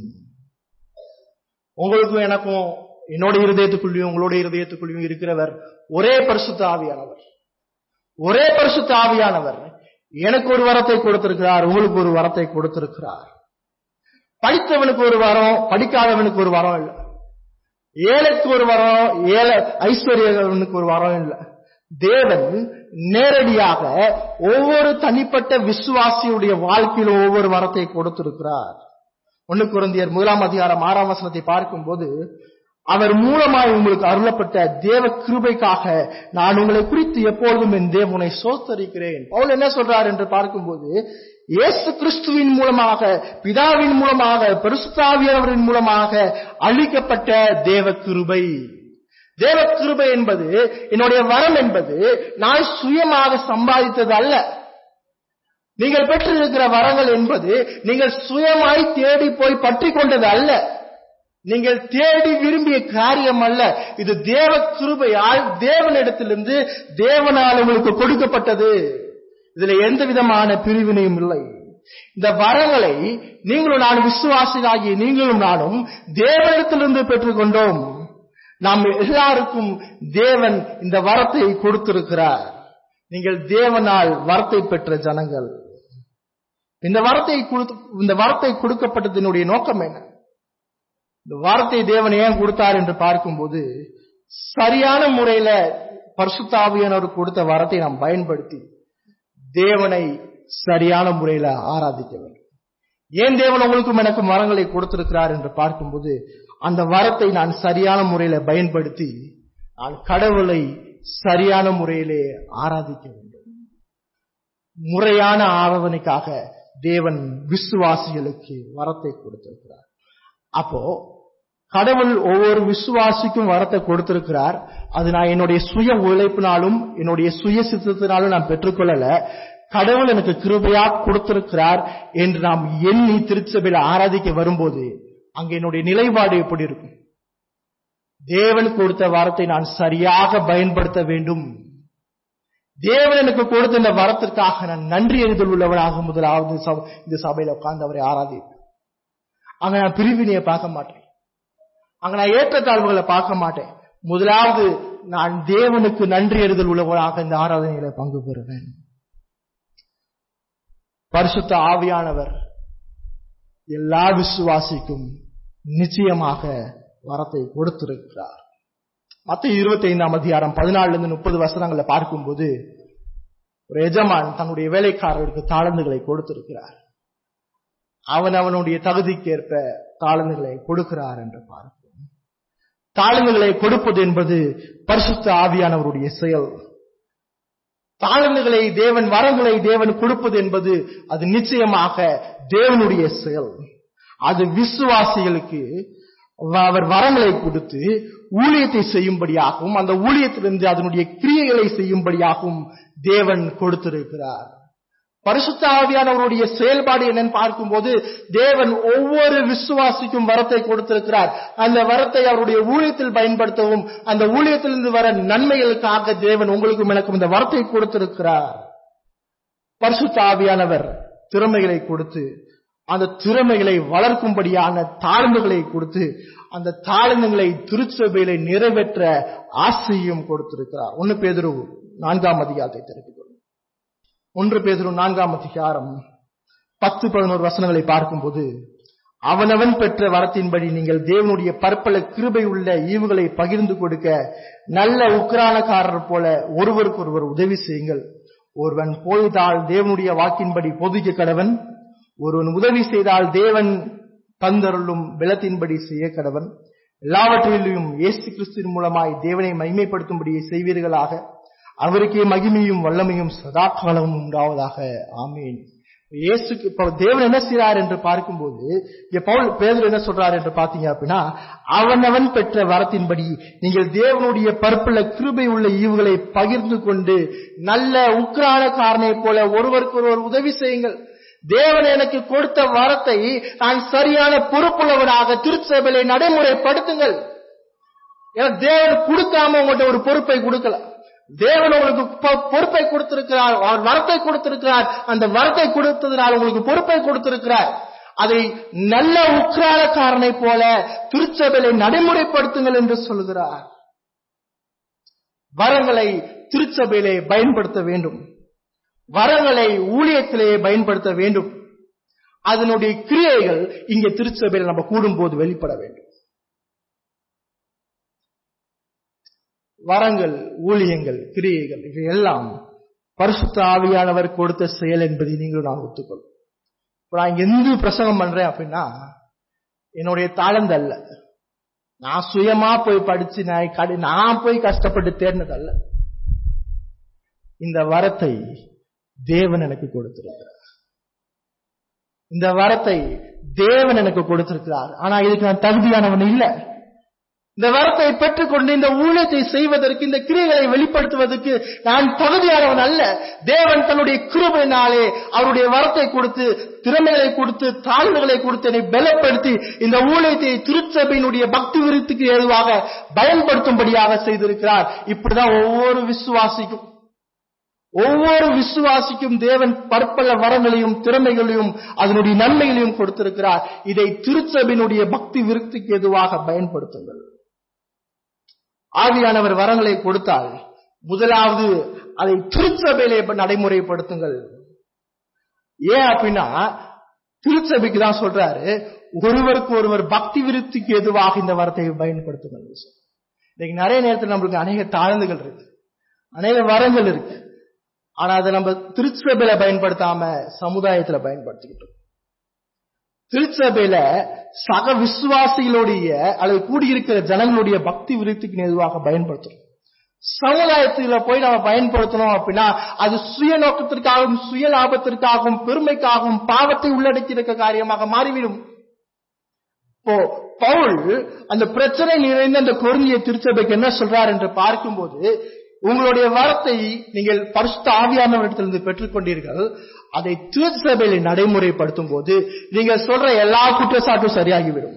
உங்களுக்கும் எனக்கும் என்னோட இருதயத்துக்குள்ளேயும் உங்களோட இருதயத்துக்குள்ளேயும் இருக்கிறவர் ஒரே பரிசுத்த ஆவியானவர் ஒரே பரிசுத்த ஆவியானவர் எனக்கு ஒரு வரத்தை கொடுத்திருக்கிறார் உங்களுக்கு ஒரு வரத்தை கொடுத்திருக்கிறார் படித்தவனுக்கு ஒரு வரம் படிக்காதவனுக்கு ஒரு வரம் இல்லை ஏழைக்கு ஒரு வரம் ஏழை ஐஸ்வர்யவனுக்கு ஒரு வரம் இல்லை தேவன் நேரடியாக ஒவ்வொரு தனிப்பட்ட விசுவாசியுடைய வாழ்க்கையில ஒவ்வொரு வரத்தை கொடுத்திருக்கிறார் ஒண்ணு குழந்தையர் முதலாம் அதிகாரம் ஆறாம் வசனத்தை பார்க்கும்போது அவர் மூலமாய் உங்களுக்கு அருளப்பட்ட தேவ கிருபைக்காக நான் உங்களை குறித்து எப்பொழுதும் என் தேவனை சோத்தரிக்கிறேன் பவுல் என்ன சொல்றார் என்று பார்க்கும்போது இயேசு கிறிஸ்துவின் மூலமாக பிதாவின் மூலமாக பரிசுத்தாவியவரின் மூலமாக அளிக்கப்பட்ட தேவ கிருபை தேவ கிருபை என்பது என்னுடைய வரம் என்பது நான் சுயமாக சம்பாதித்தது அல்ல நீங்கள் பெற்றிருக்கிற வரங்கள் என்பது நீங்கள் சுயமாய் தேடி போய் பற்றி கொண்டது அல்ல நீங்கள் தேடி விரும்பிய காரியம் அல்ல இது தேவ கிருபையால் தேவனிடத்திலிருந்து தேவனால் உங்களுக்கு கொடுக்கப்பட்டது இதுல எந்த விதமான பிரிவினையும் இல்லை இந்த வரங்களை நீங்களும் நான் விசுவாசிகளாகிய நீங்களும் நானும் தேவனிடத்திலிருந்து பெற்றுக்கொண்டோம் நாம் எல்லாருக்கும் தேவன் இந்த வரத்தை கொடுத்திருக்கிறார் நீங்கள் தேவனால் வரத்தை பெற்ற ஜனங்கள் இந்த வரத்தை கொடுத்து இந்த வரத்தை கொடுக்கப்பட்டதனுடைய நோக்கம் என்ன இந்த வார்த்தை தேவன் ஏன் கொடுத்தார் என்று பார்க்கும்போது சரியான முறையில பரிசுத்தாவியனர் கொடுத்த வரத்தை நாம் பயன்படுத்தி தேவனை சரியான முறையில ஆராதிக்க வேண்டும் ஏன் தேவன் உங்களுக்கும் எனக்கும் வரங்களை கொடுத்திருக்கிறார் என்று பார்க்கும்போது அந்த வரத்தை நான் சரியான முறையில பயன்படுத்தி நான் கடவுளை சரியான முறையிலே ஆராதிக்க வேண்டும் முறையான ஆராதனைக்காக தேவன் விசுவாசிகளுக்கு வரத்தை கொடுத்திருக்கிறார் அப்போ கடவுள் ஒவ்வொரு விசுவாசிக்கும் வரத்தை கொடுத்திருக்கிறார் அது நான் என்னுடைய சுய உழைப்பினாலும் என்னுடைய சுய சித்தத்தினாலும் நான் பெற்றுக்கொள்ளல கடவுள் எனக்கு கிருபையா கொடுத்திருக்கிறார் என்று நாம் எண்ணி திருச்சபையில் ஆராதிக்க வரும்போது அங்க என்னுடைய நிலைப்பாடு எப்படி இருக்கும் தேவன் கொடுத்த வாரத்தை நான் சரியாக பயன்படுத்த வேண்டும் தேவன் எனக்கு கொடுத்த இந்த வரத்திற்காக நான் நன்றி எறிதல் உள்ளவனாக முதலாவது இந்த சபையில உட்கார்ந்து அவரை ஆராதிப்பேன் அங்க நான் பிரிவினையை பார்க்க மாட்டேன் அங்க நான் ஏற்றத்தாழ்வுகளை பார்க்க மாட்டேன் முதலாவது நான் தேவனுக்கு நன்றி எறிதல் உள்ளவனாக இந்த ஆராதனையில பங்கு பெறுவேன் பரிசுத்த ஆவியானவர் எல்லா விசுவாசிக்கும் நிச்சயமாக வரத்தை கொடுத்திருக்கிறார் மத்த இருபத்தி ஐந்தாம் அதிகாரம் பதினாலுல இருந்து முப்பது வசனங்களை பார்க்கும்போது ஒரு எஜமான் தன்னுடைய வேலைக்காரருக்கு தாளந்துகளை கொடுத்திருக்கிறார் அவன் அவனுடைய தகுதிக்கேற்ப தாளந்துகளை கொடுக்கிறார் என்று பார்க்கிறோம் தாளந்துகளை கொடுப்பது என்பது பரிசுத்த ஆவியானவருடைய செயல் தாளந்துகளை தேவன் வரங்களை தேவன் கொடுப்பது என்பது அது நிச்சயமாக தேவனுடைய செயல் அது விசுவாசிகளுக்கு அவர் வரங்களை கொடுத்து ஊழியத்தை செய்யும்படியாகவும் அந்த ஊழியத்திலிருந்து அதனுடைய கிரியைகளை செய்யும்படியாகவும் தேவன் கொடுத்திருக்கிறார் பரிசுத்த ஆவியானவருடைய செயல்பாடு என்னன்னு பார்க்கும்போது தேவன் ஒவ்வொரு விசுவாசிக்கும் வரத்தை கொடுத்திருக்கிறார் அந்த வரத்தை அவருடைய ஊழியத்தில் பயன்படுத்தவும் அந்த ஊழியத்திலிருந்து வர நன்மைகளுக்காக தேவன் உங்களுக்கும் எனக்கும் இந்த வரத்தை கொடுத்திருக்கிறார் பரிசுத்த ஆவியானவர் திறமைகளை கொடுத்து அந்த திறமைகளை வளர்க்கும்படியான தாழ்ந்துகளை கொடுத்து அந்த தாழ்ந்துகளை திருச்சபையில நிறைவேற்ற ஆசையும் கொடுத்திருக்கிறார் ஒன்னு பேதுரு நான்காம் அதிகாரத்தை தெரிவிக்கும் ஒன்று பேதுரு நான்காம் அதிகாரம் பத்து பதினோரு வசனங்களை பார்க்கும்போது அவனவன் பெற்ற வரத்தின்படி நீங்கள் தேவனுடைய பற்பல கிருபை உள்ள ஈவுகளை பகிர்ந்து கொடுக்க நல்ல உக்ரானக்காரர் போல ஒருவருக்கொருவர் உதவி செய்யுங்கள் ஒருவன் போய்தால் தேவனுடைய வாக்கின்படி பொதுக்க கடவன் ஒருவன் உதவி செய்தால் தேவன் தந்தருளும் பலத்தின்படி செய்ய கடவன் எல்லாவற்றிலும் இயேசு கிறிஸ்துவின் மூலமாய் தேவனை மகிமைப்படுத்தும்படி செய்வீர்களாக அவருக்கே மகிமையும் வல்லமையும் சதா காலமும் உண்டாவதாக ஆமீன் இயேசுக்கு இப்ப தேவன் என்ன செய்றார் என்று பார்க்கும்போது இங்க பவுல் பேதர் என்ன சொல்றார் என்று பாத்தீங்க அப்படின்னா அவனவன் பெற்ற வரத்தின்படி நீங்கள் தேவனுடைய பற்புள்ள கிருபை உள்ள ஈவுகளை பகிர்ந்து கொண்டு நல்ல உக்ரானக்காரனை போல ஒருவருக்கு ஒருவர் உதவி செய்யுங்கள் தேவன் எனக்கு கொடுத்த வரத்தை நான் சரியான பொறுப்புள்ளவனாக திருச்சபையில நடைமுறைப்படுத்துங்கள் ஏன்னா தேவன் கொடுக்காம உங்கள்கிட்ட ஒரு பொறுப்பை கொடுக்கல தேவன் உங்களுக்கு பொ- பொறுப்பை கொடுத்திருக்கிறார் அவர் வரத்தை கொடுத்திருக்கிறார் அந்த வரத்தை கொடுத்ததினால் உங்களுக்கு பொறுப்பை கொடுத்திருக்கிறார் அதை நல்ல உக்ராலக்காரனை போல திருச்சபையில நடைமுறைப்படுத்துங்கள் என்று சொல்கிறார் வரங்களை திருச்சபையிலே பயன்படுத்த வேண்டும் வரங்களை ஊழியத்திலே பயன்படுத்த வேண்டும் அதனுடைய கிரியைகள் இங்கே திருச்சபையில் நம்ம கூடும்போது வெளிப்பட வேண்டும் வரங்கள் ஊழியங்கள் கிரியைகள் இவையெல்லாம் பரிசுத்த ஆவியானவர் கொடுத்த செயல் என்பதை நீங்களும் நான் ஒத்துக்கொள்ளும் இப்ப நான் எந்த பிரசங்கம் பண்றேன் அப்படின்னா என்னுடைய தாளந்து அல்ல நான் சுயமா போய் படிச்சு நான் கடி நான் போய் கஷ்டப்பட்டு தேடினது அல்ல இந்த வரத்தை தேவன் எனக்கு கொடுத்திருக்கிறார் இந்த வரத்தை தேவன் எனக்கு கொடுத்திருக்கிறார் ஆனா இதுக்கு நான் தகுதியானவன் இல்லை இந்த வரத்தை பெற்றுக்கொண்டு இந்த ஊழியத்தை செய்வதற்கு இந்த கிரியைகளை வெளிப்படுத்துவதற்கு நான் தகுதியானவன் அல்ல தேவன் தன்னுடைய கிருபையினாலே அவருடைய வரத்தை கொடுத்து திறமைகளை கொடுத்து தாழ்வுகளை கொடுத்து என்னை பலப்படுத்தி இந்த ஊழியத்தை திருச்சபையினுடைய பக்தி விருத்திக்கு ஏதுவாக பயன்படுத்தும்படியாக செய்திருக்கிறார் இப்படிதான் ஒவ்வொரு விசுவாசிக்கும் ஒவ்வொரு விசுவாசிக்கும் தேவன் பற்பல வரங்களையும் திறமைகளையும் அதனுடைய நன்மைகளையும் கொடுத்திருக்கிறார் இதை திருச்சபையினுடைய பக்தி விருத்திக்கு எதுவாக பயன்படுத்துங்கள் ஆவியானவர் வரங்களை கொடுத்தால் முதலாவது அதை திருச்சபையிலே நடைமுறைப்படுத்துங்கள் ஏன் அப்படின்னா திருச்சபைக்கு தான் சொல்றாரு ஒருவருக்கு ஒருவர் பக்தி விருத்திக்கு எதுவாக இந்த வரத்தை பயன்படுத்துங்கள் இன்னைக்கு நிறைய நேரத்தில் நம்மளுக்கு அநேக தாழ்ந்துகள் இருக்கு அநேக வரங்கள் இருக்கு ஆனா அதை நம்ம திருச்சபையில பயன்படுத்தாம சமுதாயத்துல பயன்படுத்திக்கிட்டு இருக்கோம். திருச்சபையில சக விசுவாசிகளுடைய அல்லது கூடியிருக்கிற ஜனங்களுடைய பக்தி விருத்திக்கு எதுவாக பயன்படுத்துறோம் சமுதாயத்துல போய் நம்ம பயன்படுத்தணும் அப்படின்னா அது சுய நோக்கத்திற்காகவும் சுய லாபத்திற்காகவும் பெருமைக்காகவும் பாவத்தை உள்ளடக்கி இருக்க காரியமாக மாறிவிடும் இப்போ பவுல் அந்த பிரச்சனை நிறைந்த அந்த கொருந்திய திருச்சபைக்கு என்ன சொல்றார் என்று பார்க்கும்போது உங்களுடைய வரத்தை நீங்கள் பரிசுத்த ஆவியானவரிடத்திலிருந்து பெற்றுக்கொண்டீர்கள் அதை திருச்சபையில நடைமுறைப்படுத்தும் போது நீங்கள் சொல்ற எல்லா குற்றச்சாட்டும் சரியாகிவிடும்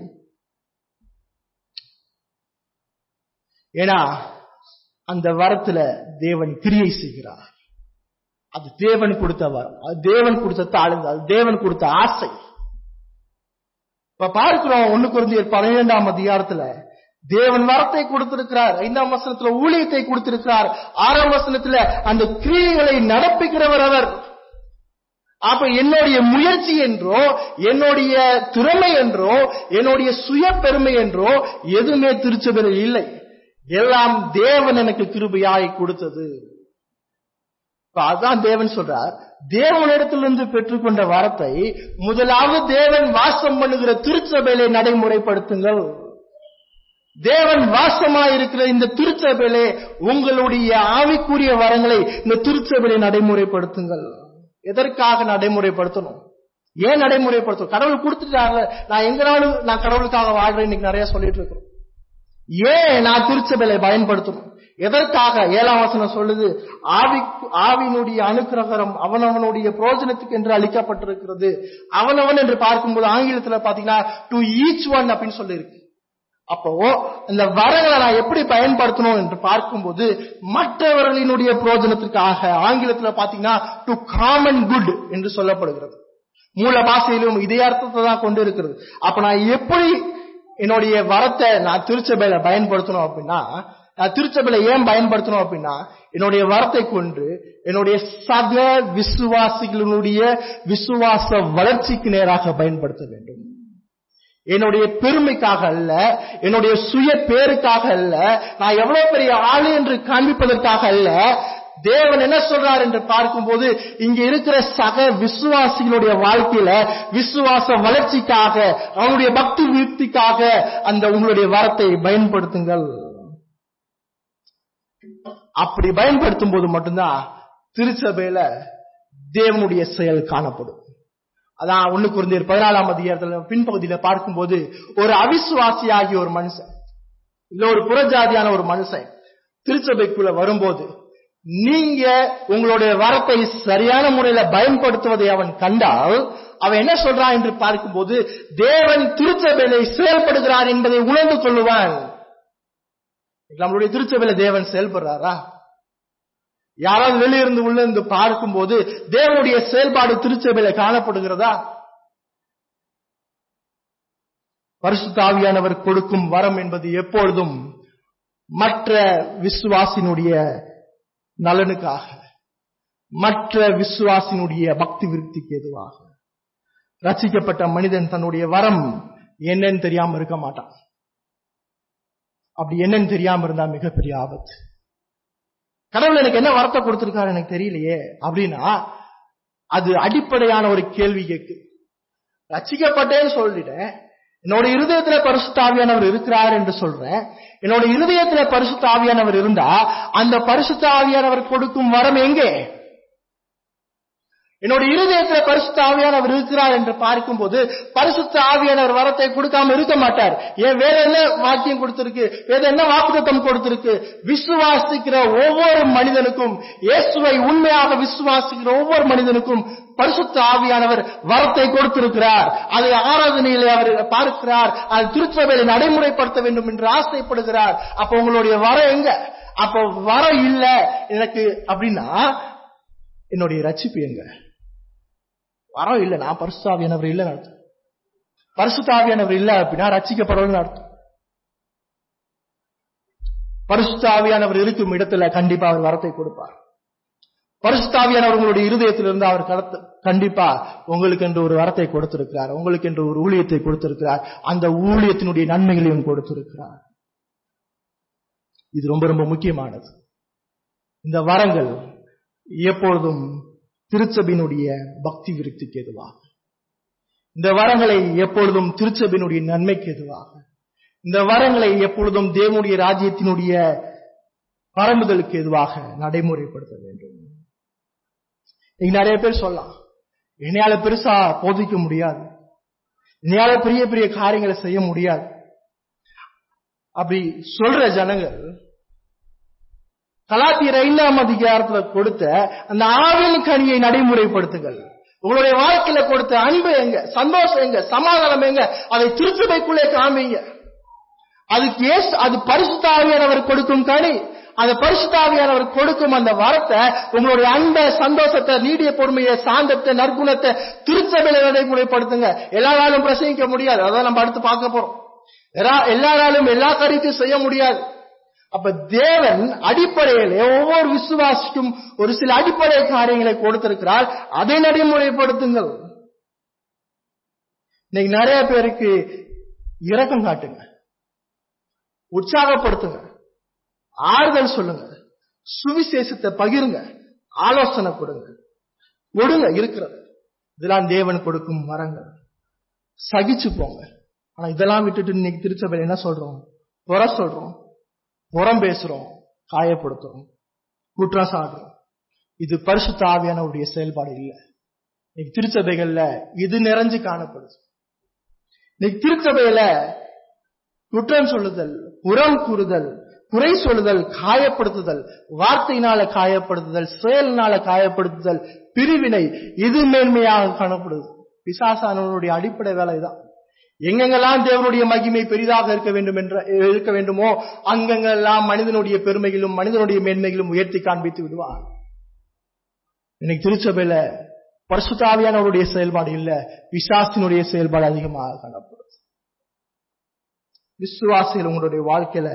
ஏன்னா அந்த வரத்துல தேவன் கிரியை செய்கிறார் அது தேவன் கொடுத்த வரம் அது தேவன் கொடுத்த தாழ்ந்து அது தேவன் கொடுத்த ஆசை இப்ப பார்க்கிறோம் ஒண்ணு குறைந்த பன்னிரெண்டாம் அதிகாரத்துல தேவன் வரத்தை கொடுத்திருக்கிறார் ஐந்தாம் வசனத்துல ஊழியத்தை கொடுத்திருக்கிறார் ஆறாம் வசனத்துல அந்த கிரியைகளை நடப்பிக்கிறவர் அவர் அப்ப என்னுடைய முயற்சி என்றோ என்னுடைய திறமை என்றோ என்னுடைய சுய பெருமை என்றோ எதுவுமே திருச்சபையில் இல்லை எல்லாம் தேவன் எனக்கு கிருபையாய் கொடுத்தது இப்ப அதான் தேவன் சொல்றார் தேவனிடத்திலிருந்து பெற்றுக்கொண்ட வரத்தை முதலாவது தேவன் வாசம் பண்ணுகிற திருச்சபையிலே நடைமுறைப்படுத்துங்கள் தேவன் வாசமாயிருக்கிற இந்த திருச்சபையிலே உங்களுடைய ஆவிக்குரிய வரங்களை இந்த திருச்சபையிலே நடைமுறைப்படுத்துங்கள் எதற்காக நடைமுறைப்படுத்தணும் ஏன் நடைமுறைப்படுத்தணும் கடவுள் கொடுத்துட்டாங்க நான் எங்கனாலும் நான் கடவுளுக்காக வாழ்றேன் இன்னைக்கு நிறைய சொல்லிட்டு இருக்கிறோம் ஏன் நான் திருச்சபையில பயன்படுத்தணும் எதற்காக ஏழாம் வசனம் சொல்லுது ஆவி ஆவினுடைய அனுக்கிரகரம் அவனவனுடைய பிரோஜனத்துக்கு என்று அளிக்கப்பட்டிருக்கிறது அவனவன் என்று பார்க்கும்போது ஆங்கிலத்துல பாத்தீங்கன்னா டு ஈச் ஒன் அப்படின்னு சொல்லி இருக்கு அப்போ இந்த வரங்களை நான் எப்படி பயன்படுத்தணும் என்று பார்க்கும்போது மற்றவர்களினுடைய பிரயோஜனத்திற்காக ஆங்கிலத்துல பாத்தீங்கன்னா டு காமன் குட் என்று சொல்லப்படுகிறது மூல பாஷையிலும் இதே அர்த்தத்தை தான் கொண்டு இருக்கிறது அப்ப நான் எப்படி என்னுடைய வரத்தை நான் திருச்சபையில பயன்படுத்தணும் அப்படின்னா நான் திருச்சபையில ஏன் பயன்படுத்தணும் அப்படின்னா என்னுடைய வரத்தை கொண்டு என்னுடைய சக விசுவாசிகளுடைய விசுவாச வளர்ச்சிக்கு நேராக பயன்படுத்த வேண்டும் என்னுடைய பெருமைக்காக அல்ல என்னுடைய சுய பேருக்காக அல்ல நான் எவ்வளவு பெரிய ஆளு என்று காண்பிப்பதற்காக அல்ல தேவன் என்ன சொல்றார் என்று பார்க்கும்போது இங்க இருக்கிற சக விசுவாசிகளுடைய வாழ்க்கையில விசுவாச வளர்ச்சிக்காக அவனுடைய பக்தி விருத்திக்காக அந்த உங்களுடைய வரத்தை பயன்படுத்துங்கள் அப்படி பயன்படுத்தும் போது மட்டும்தான் திருச்சபையில தேவனுடைய செயல் காணப்படும் அதான் ஒண்ணு குருந்தியர் பதினாலாம் அதிகாரத்துல பின்பகுதியில பார்க்கும்போது ஒரு அவிசுவாசியாகிய ஒரு மனுஷன் இல்ல ஒரு புறஜாதியான ஒரு மனுஷன் திருச்சபைக்குள்ள வரும்போது நீங்க உங்களுடைய வரத்தை சரியான முறையில பயன்படுத்துவதை அவன் கண்டால் அவன் என்ன சொல்றான் என்று பார்க்கும்போது தேவன் திருச்சபையில செயல்படுகிறார் என்பதை உணர்ந்து கொள்ளுவான் நம்மளுடைய திருச்சபையில தேவன் செயல்படுறாரா யாராவது வெளியிருந்து உள்ள இருந்து பார்க்கும்போது தேவனுடைய செயல்பாடு திருச்சபையில காணப்படுகிறதா பரிசுத்தாவியானவர் கொடுக்கும் வரம் என்பது எப்பொழுதும் மற்ற விசுவாசினுடைய நலனுக்காக மற்ற விசுவாசினுடைய பக்தி விருத்திக்கு எதுவாக ரசிக்கப்பட்ட மனிதன் தன்னுடைய வரம் என்னன்னு தெரியாம இருக்க மாட்டான் அப்படி என்னன்னு தெரியாம இருந்தா மிகப்பெரிய ஆபத்து கடவுள் எனக்கு என்ன வரத்தை கொடுத்திருக்காரு எனக்கு தெரியலையே அப்படின்னா அது அடிப்படையான ஒரு கேள்வி கேக்கு ரசிக்கப்பட்டேன்னு சொல்லிட்டேன் என்னோட இருதயத்துல பரிசுத்தாவியானவர் இருக்கிறார் என்று சொல்றேன் என்னோட இருதயத்துல பரிசுத்தாவியானவர் இருந்தா அந்த பரிசுத்தாவியானவர் கொடுக்கும் வரம் எங்கே என்னோட இருதயத்துல பரிசுத்த ஆவியானவர் இருக்கிறார் என்று பார்க்கும்போது பரிசுத்த ஆவியானவர் வரத்தை கொடுக்காம இருக்க மாட்டார் ஏன் வேற என்ன வாக்கியம் கொடுத்திருக்கு வேற என்ன வாக்குத்தம் கொடுத்திருக்கு விசுவாசிக்கிற ஒவ்வொரு மனிதனுக்கும் இயேசுவை உண்மையாக விசுவாசிக்கிற ஒவ்வொரு மனிதனுக்கும் பரிசுத்த ஆவியானவர் வரத்தை கொடுத்திருக்கிறார் அதை ஆராதனையிலே அவர் பார்க்கிறார் அது திருச்சபையில நடைமுறைப்படுத்த வேண்டும் என்று ஆசைப்படுகிறார் அப்ப உங்களுடைய வரம் எங்க அப்ப வரம் இல்ல எனக்கு அப்படின்னா என்னுடைய ரட்சிப்பு எங்க வரம் இல்ல நான் பரிசுத்தாவியானவர் இல்ல அர்த்தம் பரிசுத்தாவியானவர் இல்ல அப்படின்னா ரட்சிக்கப்படுறதுன்னு அர்த்தம் பரிசுத்தாவியானவர் இருக்கும் இடத்துல கண்டிப்பா அவர் வரத்தை கொடுப்பார் பரிசுத்தாவியானவர் உங்களுடைய இருதயத்திலிருந்து அவர் கடத்த கண்டிப்பா உங்களுக்கு என்று ஒரு வரத்தை கொடுத்திருக்கிறார் உங்களுக்கு என்று ஒரு ஊழியத்தை கொடுத்திருக்கிறார் அந்த ஊழியத்தினுடைய நன்மைகளையும் கொடுத்திருக்கிறார் இது ரொம்ப ரொம்ப முக்கியமானது இந்த வரங்கள் எப்பொழுதும் திருச்சபினுடைய பக்தி விருத்திக்கு எதுவாக இந்த வரங்களை எப்பொழுதும் திருச்சபினுடைய நன்மைக்கு எதுவாக இந்த வரங்களை எப்பொழுதும் தேவனுடைய ராஜ்யத்தினுடைய பரம்புதலுக்கு எதுவாக நடைமுறைப்படுத்த வேண்டும் நீங்க நிறைய பேர் சொல்லலாம் என்னையால பெருசா போதிக்க முடியாது என்னையால பெரிய பெரிய காரியங்களை செய்ய முடியாது அப்படி சொல்ற ஜனங்கள் கலாத்தியர் ஐந்தாம் அதிகாரத்துல கொடுத்த அந்த ஆவின் கனியை நடைமுறைப்படுத்துங்கள் உங்களுடைய வாழ்க்கையில கொடுத்த அன்பு எங்க சந்தோஷம் எங்க சமாதானம் எங்க அதை திருச்சபைக்குள்ளே காமிங்க அதுக்கு ஏஸ் அது பரிசுத்தாவியானவர் கொடுக்கும் கனி அந்த பரிசுத்தாவியானவர் கொடுக்கும் அந்த வரத்தை உங்களுடைய அன்பை சந்தோஷத்தை நீடிய பொறுமையை சாந்தத்தை நற்குணத்தை திருச்சபையில நடைமுறைப்படுத்துங்க எல்லாராலும் பிரசங்கிக்க முடியாது அதான் நம்ம அடுத்து பார்க்க போறோம் எல்லாராலும் எல்லா காரியத்தையும் செய்ய முடியாது அப்ப தேவன் அடிப்படையிலே ஒவ்வொரு விசுவாசிக்கும் ஒரு சில அடிப்படை காரியங்களை கொடுத்திருக்கிறார் அதை நடைமுறைப்படுத்துங்கள் இன்னைக்கு நிறைய பேருக்கு இரக்கம் காட்டுங்க உற்சாகப்படுத்துங்க ஆறுதல் சொல்லுங்க சுவிசேஷத்தை பகிருங்க ஆலோசனை கொடுங்க கொடுங்க இருக்கிறது இதெல்லாம் தேவன் கொடுக்கும் வரங்கள் சகிச்சு போங்க ஆனா இதெல்லாம் விட்டுட்டு இன்னைக்கு திருச்சபையில் என்ன சொல்றோம் புற சொல்றோம் புறம் பேசுறோம் காயப்படுத்துறோம் குற்றம் சாடுறோம் இது பரிசுத்த ஆவியானவருடைய செயல்பாடு இல்லை இன்னைக்கு திருச்சபைகள்ல இது நிறைஞ்சு காணப்படுது இன்னைக்கு திருச்சபையில குற்றம் சொல்லுதல் புறம் கூறுதல் குறை சொல்லுதல் காயப்படுத்துதல் வார்த்தையினால காயப்படுத்துதல் செயலினால காயப்படுத்துதல் பிரிவினை இது மேன்மையாக காணப்படுது பிசாசானவனுடைய அடிப்படை வேலைதான் எங்கெங்கெல்லாம் தேவனுடைய மகிமை பெரிதாக இருக்க வேண்டும் என்ற இருக்க வேண்டுமோ அங்கெங்கெல்லாம் மனிதனுடைய பெருமைகளும் மனிதனுடைய மேன்மைகளும் உயர்த்தி காண்பித்து விடுவார் இன்னைக்கு திருச்சபையில பரிசுத்தாவியானவருடைய செயல்பாடு இல்ல பிசாசினுடைய செயல்பாடு அதிகமாக காணப்படுது விசுவாசிகள் உங்களுடைய வாழ்க்கையில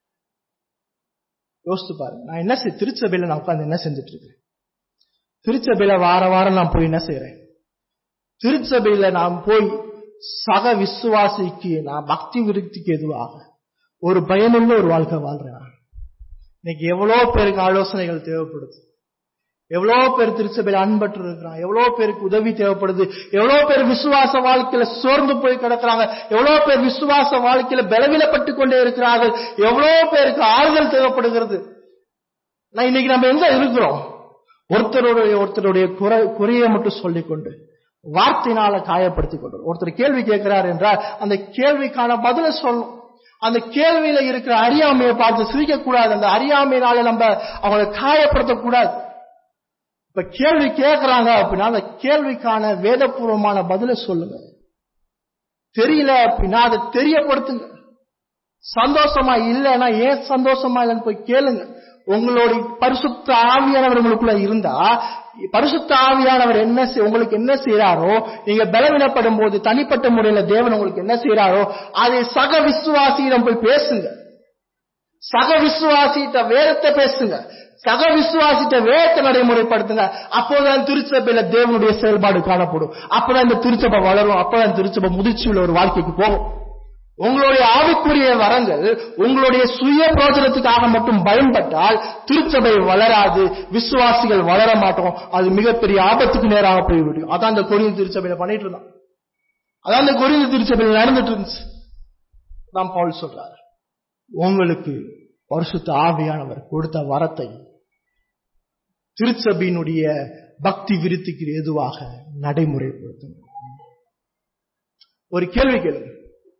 யோசித்து பாருங்க நான் என்ன செய் திருச்சபையில நான் உட்கார்ந்து என்ன செஞ்சுட்டு இருக்கேன் திருச்சபையில வார வாரம் நான் போய் என்ன செய்யறேன் திருச்சபையில நான் போய் சக விசுவாசிக்கு நான் பக்தி விருத்திக்கு எதுவாக ஒரு பயனுள்ள ஒரு வாழ்க்கை வாழ்றேன் நான். இன்னைக்கு எவ்வளவு பேருக்கு ஆலோசனைகள் தேவைப்படுது எவ்வளவு பேர் திருச்சபையில அன்பற்று இருக்கிறாங்க எவ்வளவு பேருக்கு உதவி தேவைப்படுது எவ்வளவு பேர் விசுவாச வாழ்க்கையில சோர்ந்து போய் கிடக்குறாங்க எவ்வளவு பேர் விசுவாச வாழ்க்கையில பலவீனப்பட்டு கொண்டே இருக்கிறார்கள் எவ்வளவு பேருக்கு ஆறுதல் தேவைப்படுகிறது நான் இன்னைக்கு நம்ம எங்க இருக்கிறோம் ஒருத்தருடைய ஒருத்தருடைய குறை குறையை மட்டும் சொல்லிக்கொண்டு வார்த்தையினால காயப்படுத்திக் கொண்டு ஒருத்தர் கேள்வி கேட்கிறார் என்றால் அந்த கேள்விக்கான பதில சொல்லணும் அந்த கேள்வியில இருக்கிற அறியாமையை பார்த்து சிரிக்க கூடாது அந்த அறியாமையினால நம்ம அவங்களை காயப்படுத்தக்கூடாது இப்ப கேள்வி கேட்கறாங்க அப்படின்னா அந்த கேள்விக்கான வேதபூர்வமான பதில சொல்லுங்க தெரியல அப்படின்னா அதை தெரியப்படுத்துங்க சந்தோஷமா இல்லைன்னா ஏன் சந்தோஷமா இல்லைன்னு போய் கேளுங்க உங்களுடைய பரிசுத்த ஆவியானவர் உங்களுக்குள்ள இருந்தா பரிசுத்த ஆவியானவர் என்ன செய்- உங்களுக்கு என்ன செய்யறாரோ நீங்க பலவீனப்படும் போது தனிப்பட்ட முறையில தேவன் உங்களுக்கு என்ன செய்யறாரோ அதை சக விசுவாசியிடம் போய் பேசுங்க சக விசுவாசிட்ட வேதத்தை பேசுங்க சக விசுவாசிட்ட வேதத்தை நடைமுறைப்படுத்துங்க அப்போதான் திருச்சபையில தேவனுடைய செயல்பாடு காணப்படும் அப்பதான் இந்த திருச்சபை வளரும் அப்பதான் திருச்சபை முதிர்ச்சியுள்ள ஒரு வாழ்க்கைக்கு போகும் உங்களுடைய ஆவிக்குரிய வரங்கள் உங்களுடைய சுய பிரோஜனத்துக்காக மட்டும் பயன்பட்டால் திருச்சபை வளராது விசுவாசிகள் வளர மாட்டோம் அது மிகப்பெரிய ஆபத்துக்கு நேராக போய்விடும் அதான் இந்த கொரிந்து திருச்சபையில பண்ணிட்டு இருந்தான் அதான் இந்த கொரிந்து திருச்சபையில நடந்துட்டு இருந்துச்சு தான் பவுல் சொல்றார் உங்களுக்கு பரிசுத்த ஆவியானவர் கொடுத்த வரத்தை திருச்சபையினுடைய பக்தி விருத்திக்கு எதுவாக நடைமுறைப்படுத்தும் ஒரு கேள்வி கேளுங்க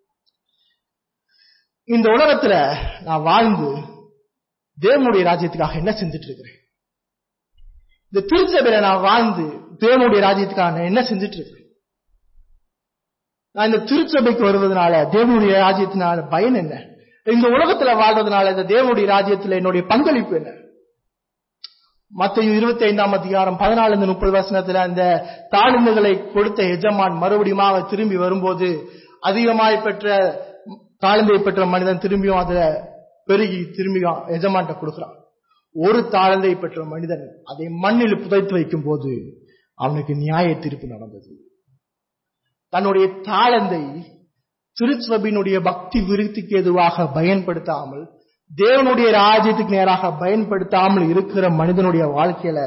இந்த உலகத்துல நான் வாழ்ந்து தேவனுடைய ராஜ்யத்துக்காக என்ன செஞ்சுட்டு இருக்கிறேன் இந்த திருச்சபையில நான் வாழ்ந்து தேவனுடைய ராஜ்யத்துக்காக நான் என்ன செஞ்சுட்டு இருக்கிறேன் நான் இந்த திருச்சபைக்கு வருவதனால தேவனுடைய ராஜ்யத்தினால பயன் என்ன இந்த உலகத்துல வாழ்றதுனால இந்த தேவனுடைய ராஜ்யத்துல என்னுடைய பங்களிப்பு என்ன மத்திய இருபத்தி ஐந்தாம் அதிகாரம் பதினாலு இருந்து முப்பது வசனத்துல அந்த தாழ்ந்துகளை கொடுத்த எஜமான் மறுபடியும் திரும்பி வரும்போது அதிகமாய் பெற்ற தாழ்ந்தை பெற்ற மனிதன் திரும்பியும் அதுல பெருகி திரும்பி எஜமான்ட்ட கொடுக்கிறான் ஒரு தாழ்ந்தை பெற்ற மனிதன் அதை மண்ணில் புதைத்து வைக்கும் போது அவனுக்கு நியாய தீர்ப்பு நடந்தது தன்னுடைய தாளந்தை திருச்சபினுடைய பக்தி விருத்திக்கு எதுவாக பயன்படுத்தாமல் தேவனுடைய ராஜ்யத்துக்கு நேராக பயன்படுத்தாமல் இருக்கிற மனிதனுடைய வாழ்க்கையில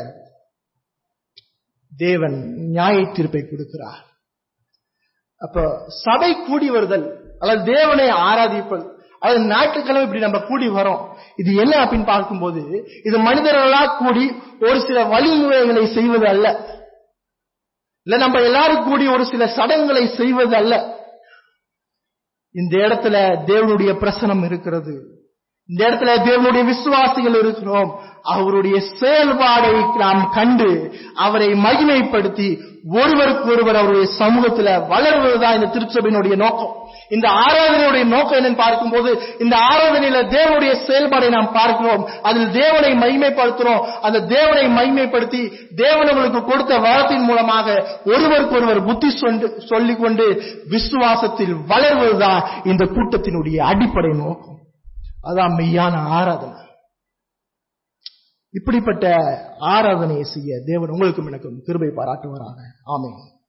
தேவன் நியாய தீர்ப்பை கொடுக்கிறார் அப்ப சபை கூடி வருதல் அல்லது தேவனை ஆராதிப்பது அது ஞாயிற்றுக்கிழமை இப்படி நம்ம கூடி வரோம் இது என்ன அப்படின்னு பார்க்கும்போது இது மனிதர்களா கூடி ஒரு சில வழிமுறைகளை செய்வது அல்ல இல்ல நம்ம எல்லாரும் கூடி ஒரு சில சடங்குகளை செய்வது அல்ல இந்த இடத்துல தேவனுடைய பிரசனம் இருக்கிறது இந்த இடத்துல தேவனுடைய விசுவாசிகள் இருக்கிறோம் அவருடைய செயல்பாடை நாம் கண்டு அவரை மகிமைப்படுத்தி ஒருவருக்கு ஒருவர் அவருடைய சமூகத்துல வளர்வதுதான் இந்த திருச்சபையினுடைய நோக்கம் இந்த ஆராதனையுடைய நோக்கம் என்னன்னு பார்க்கும்போது இந்த ஆராதனையில தேவனுடைய செயல்பாடை நாம் பார்க்கிறோம் அதில் தேவனை மகிமைப்படுத்துறோம் அந்த தேவனை மகிமைப்படுத்தி தேவன் அவர்களுக்கு கொடுத்த வரத்தின் மூலமாக ஒருவருக்கு ஒருவர் புத்தி சொல்லிக் கொண்டு விசுவாசத்தில் வளர்வதுதான் இந்த கூட்டத்தினுடைய அடிப்படை நோக்கம் அதான் மெய்யான ஆராதனை இப்படிப்பட்ட ஆராதனையை செய்ய தேவன் உங்களுக்கும் எனக்கும் கிருபை பாராட்டுவாராக ஆமென்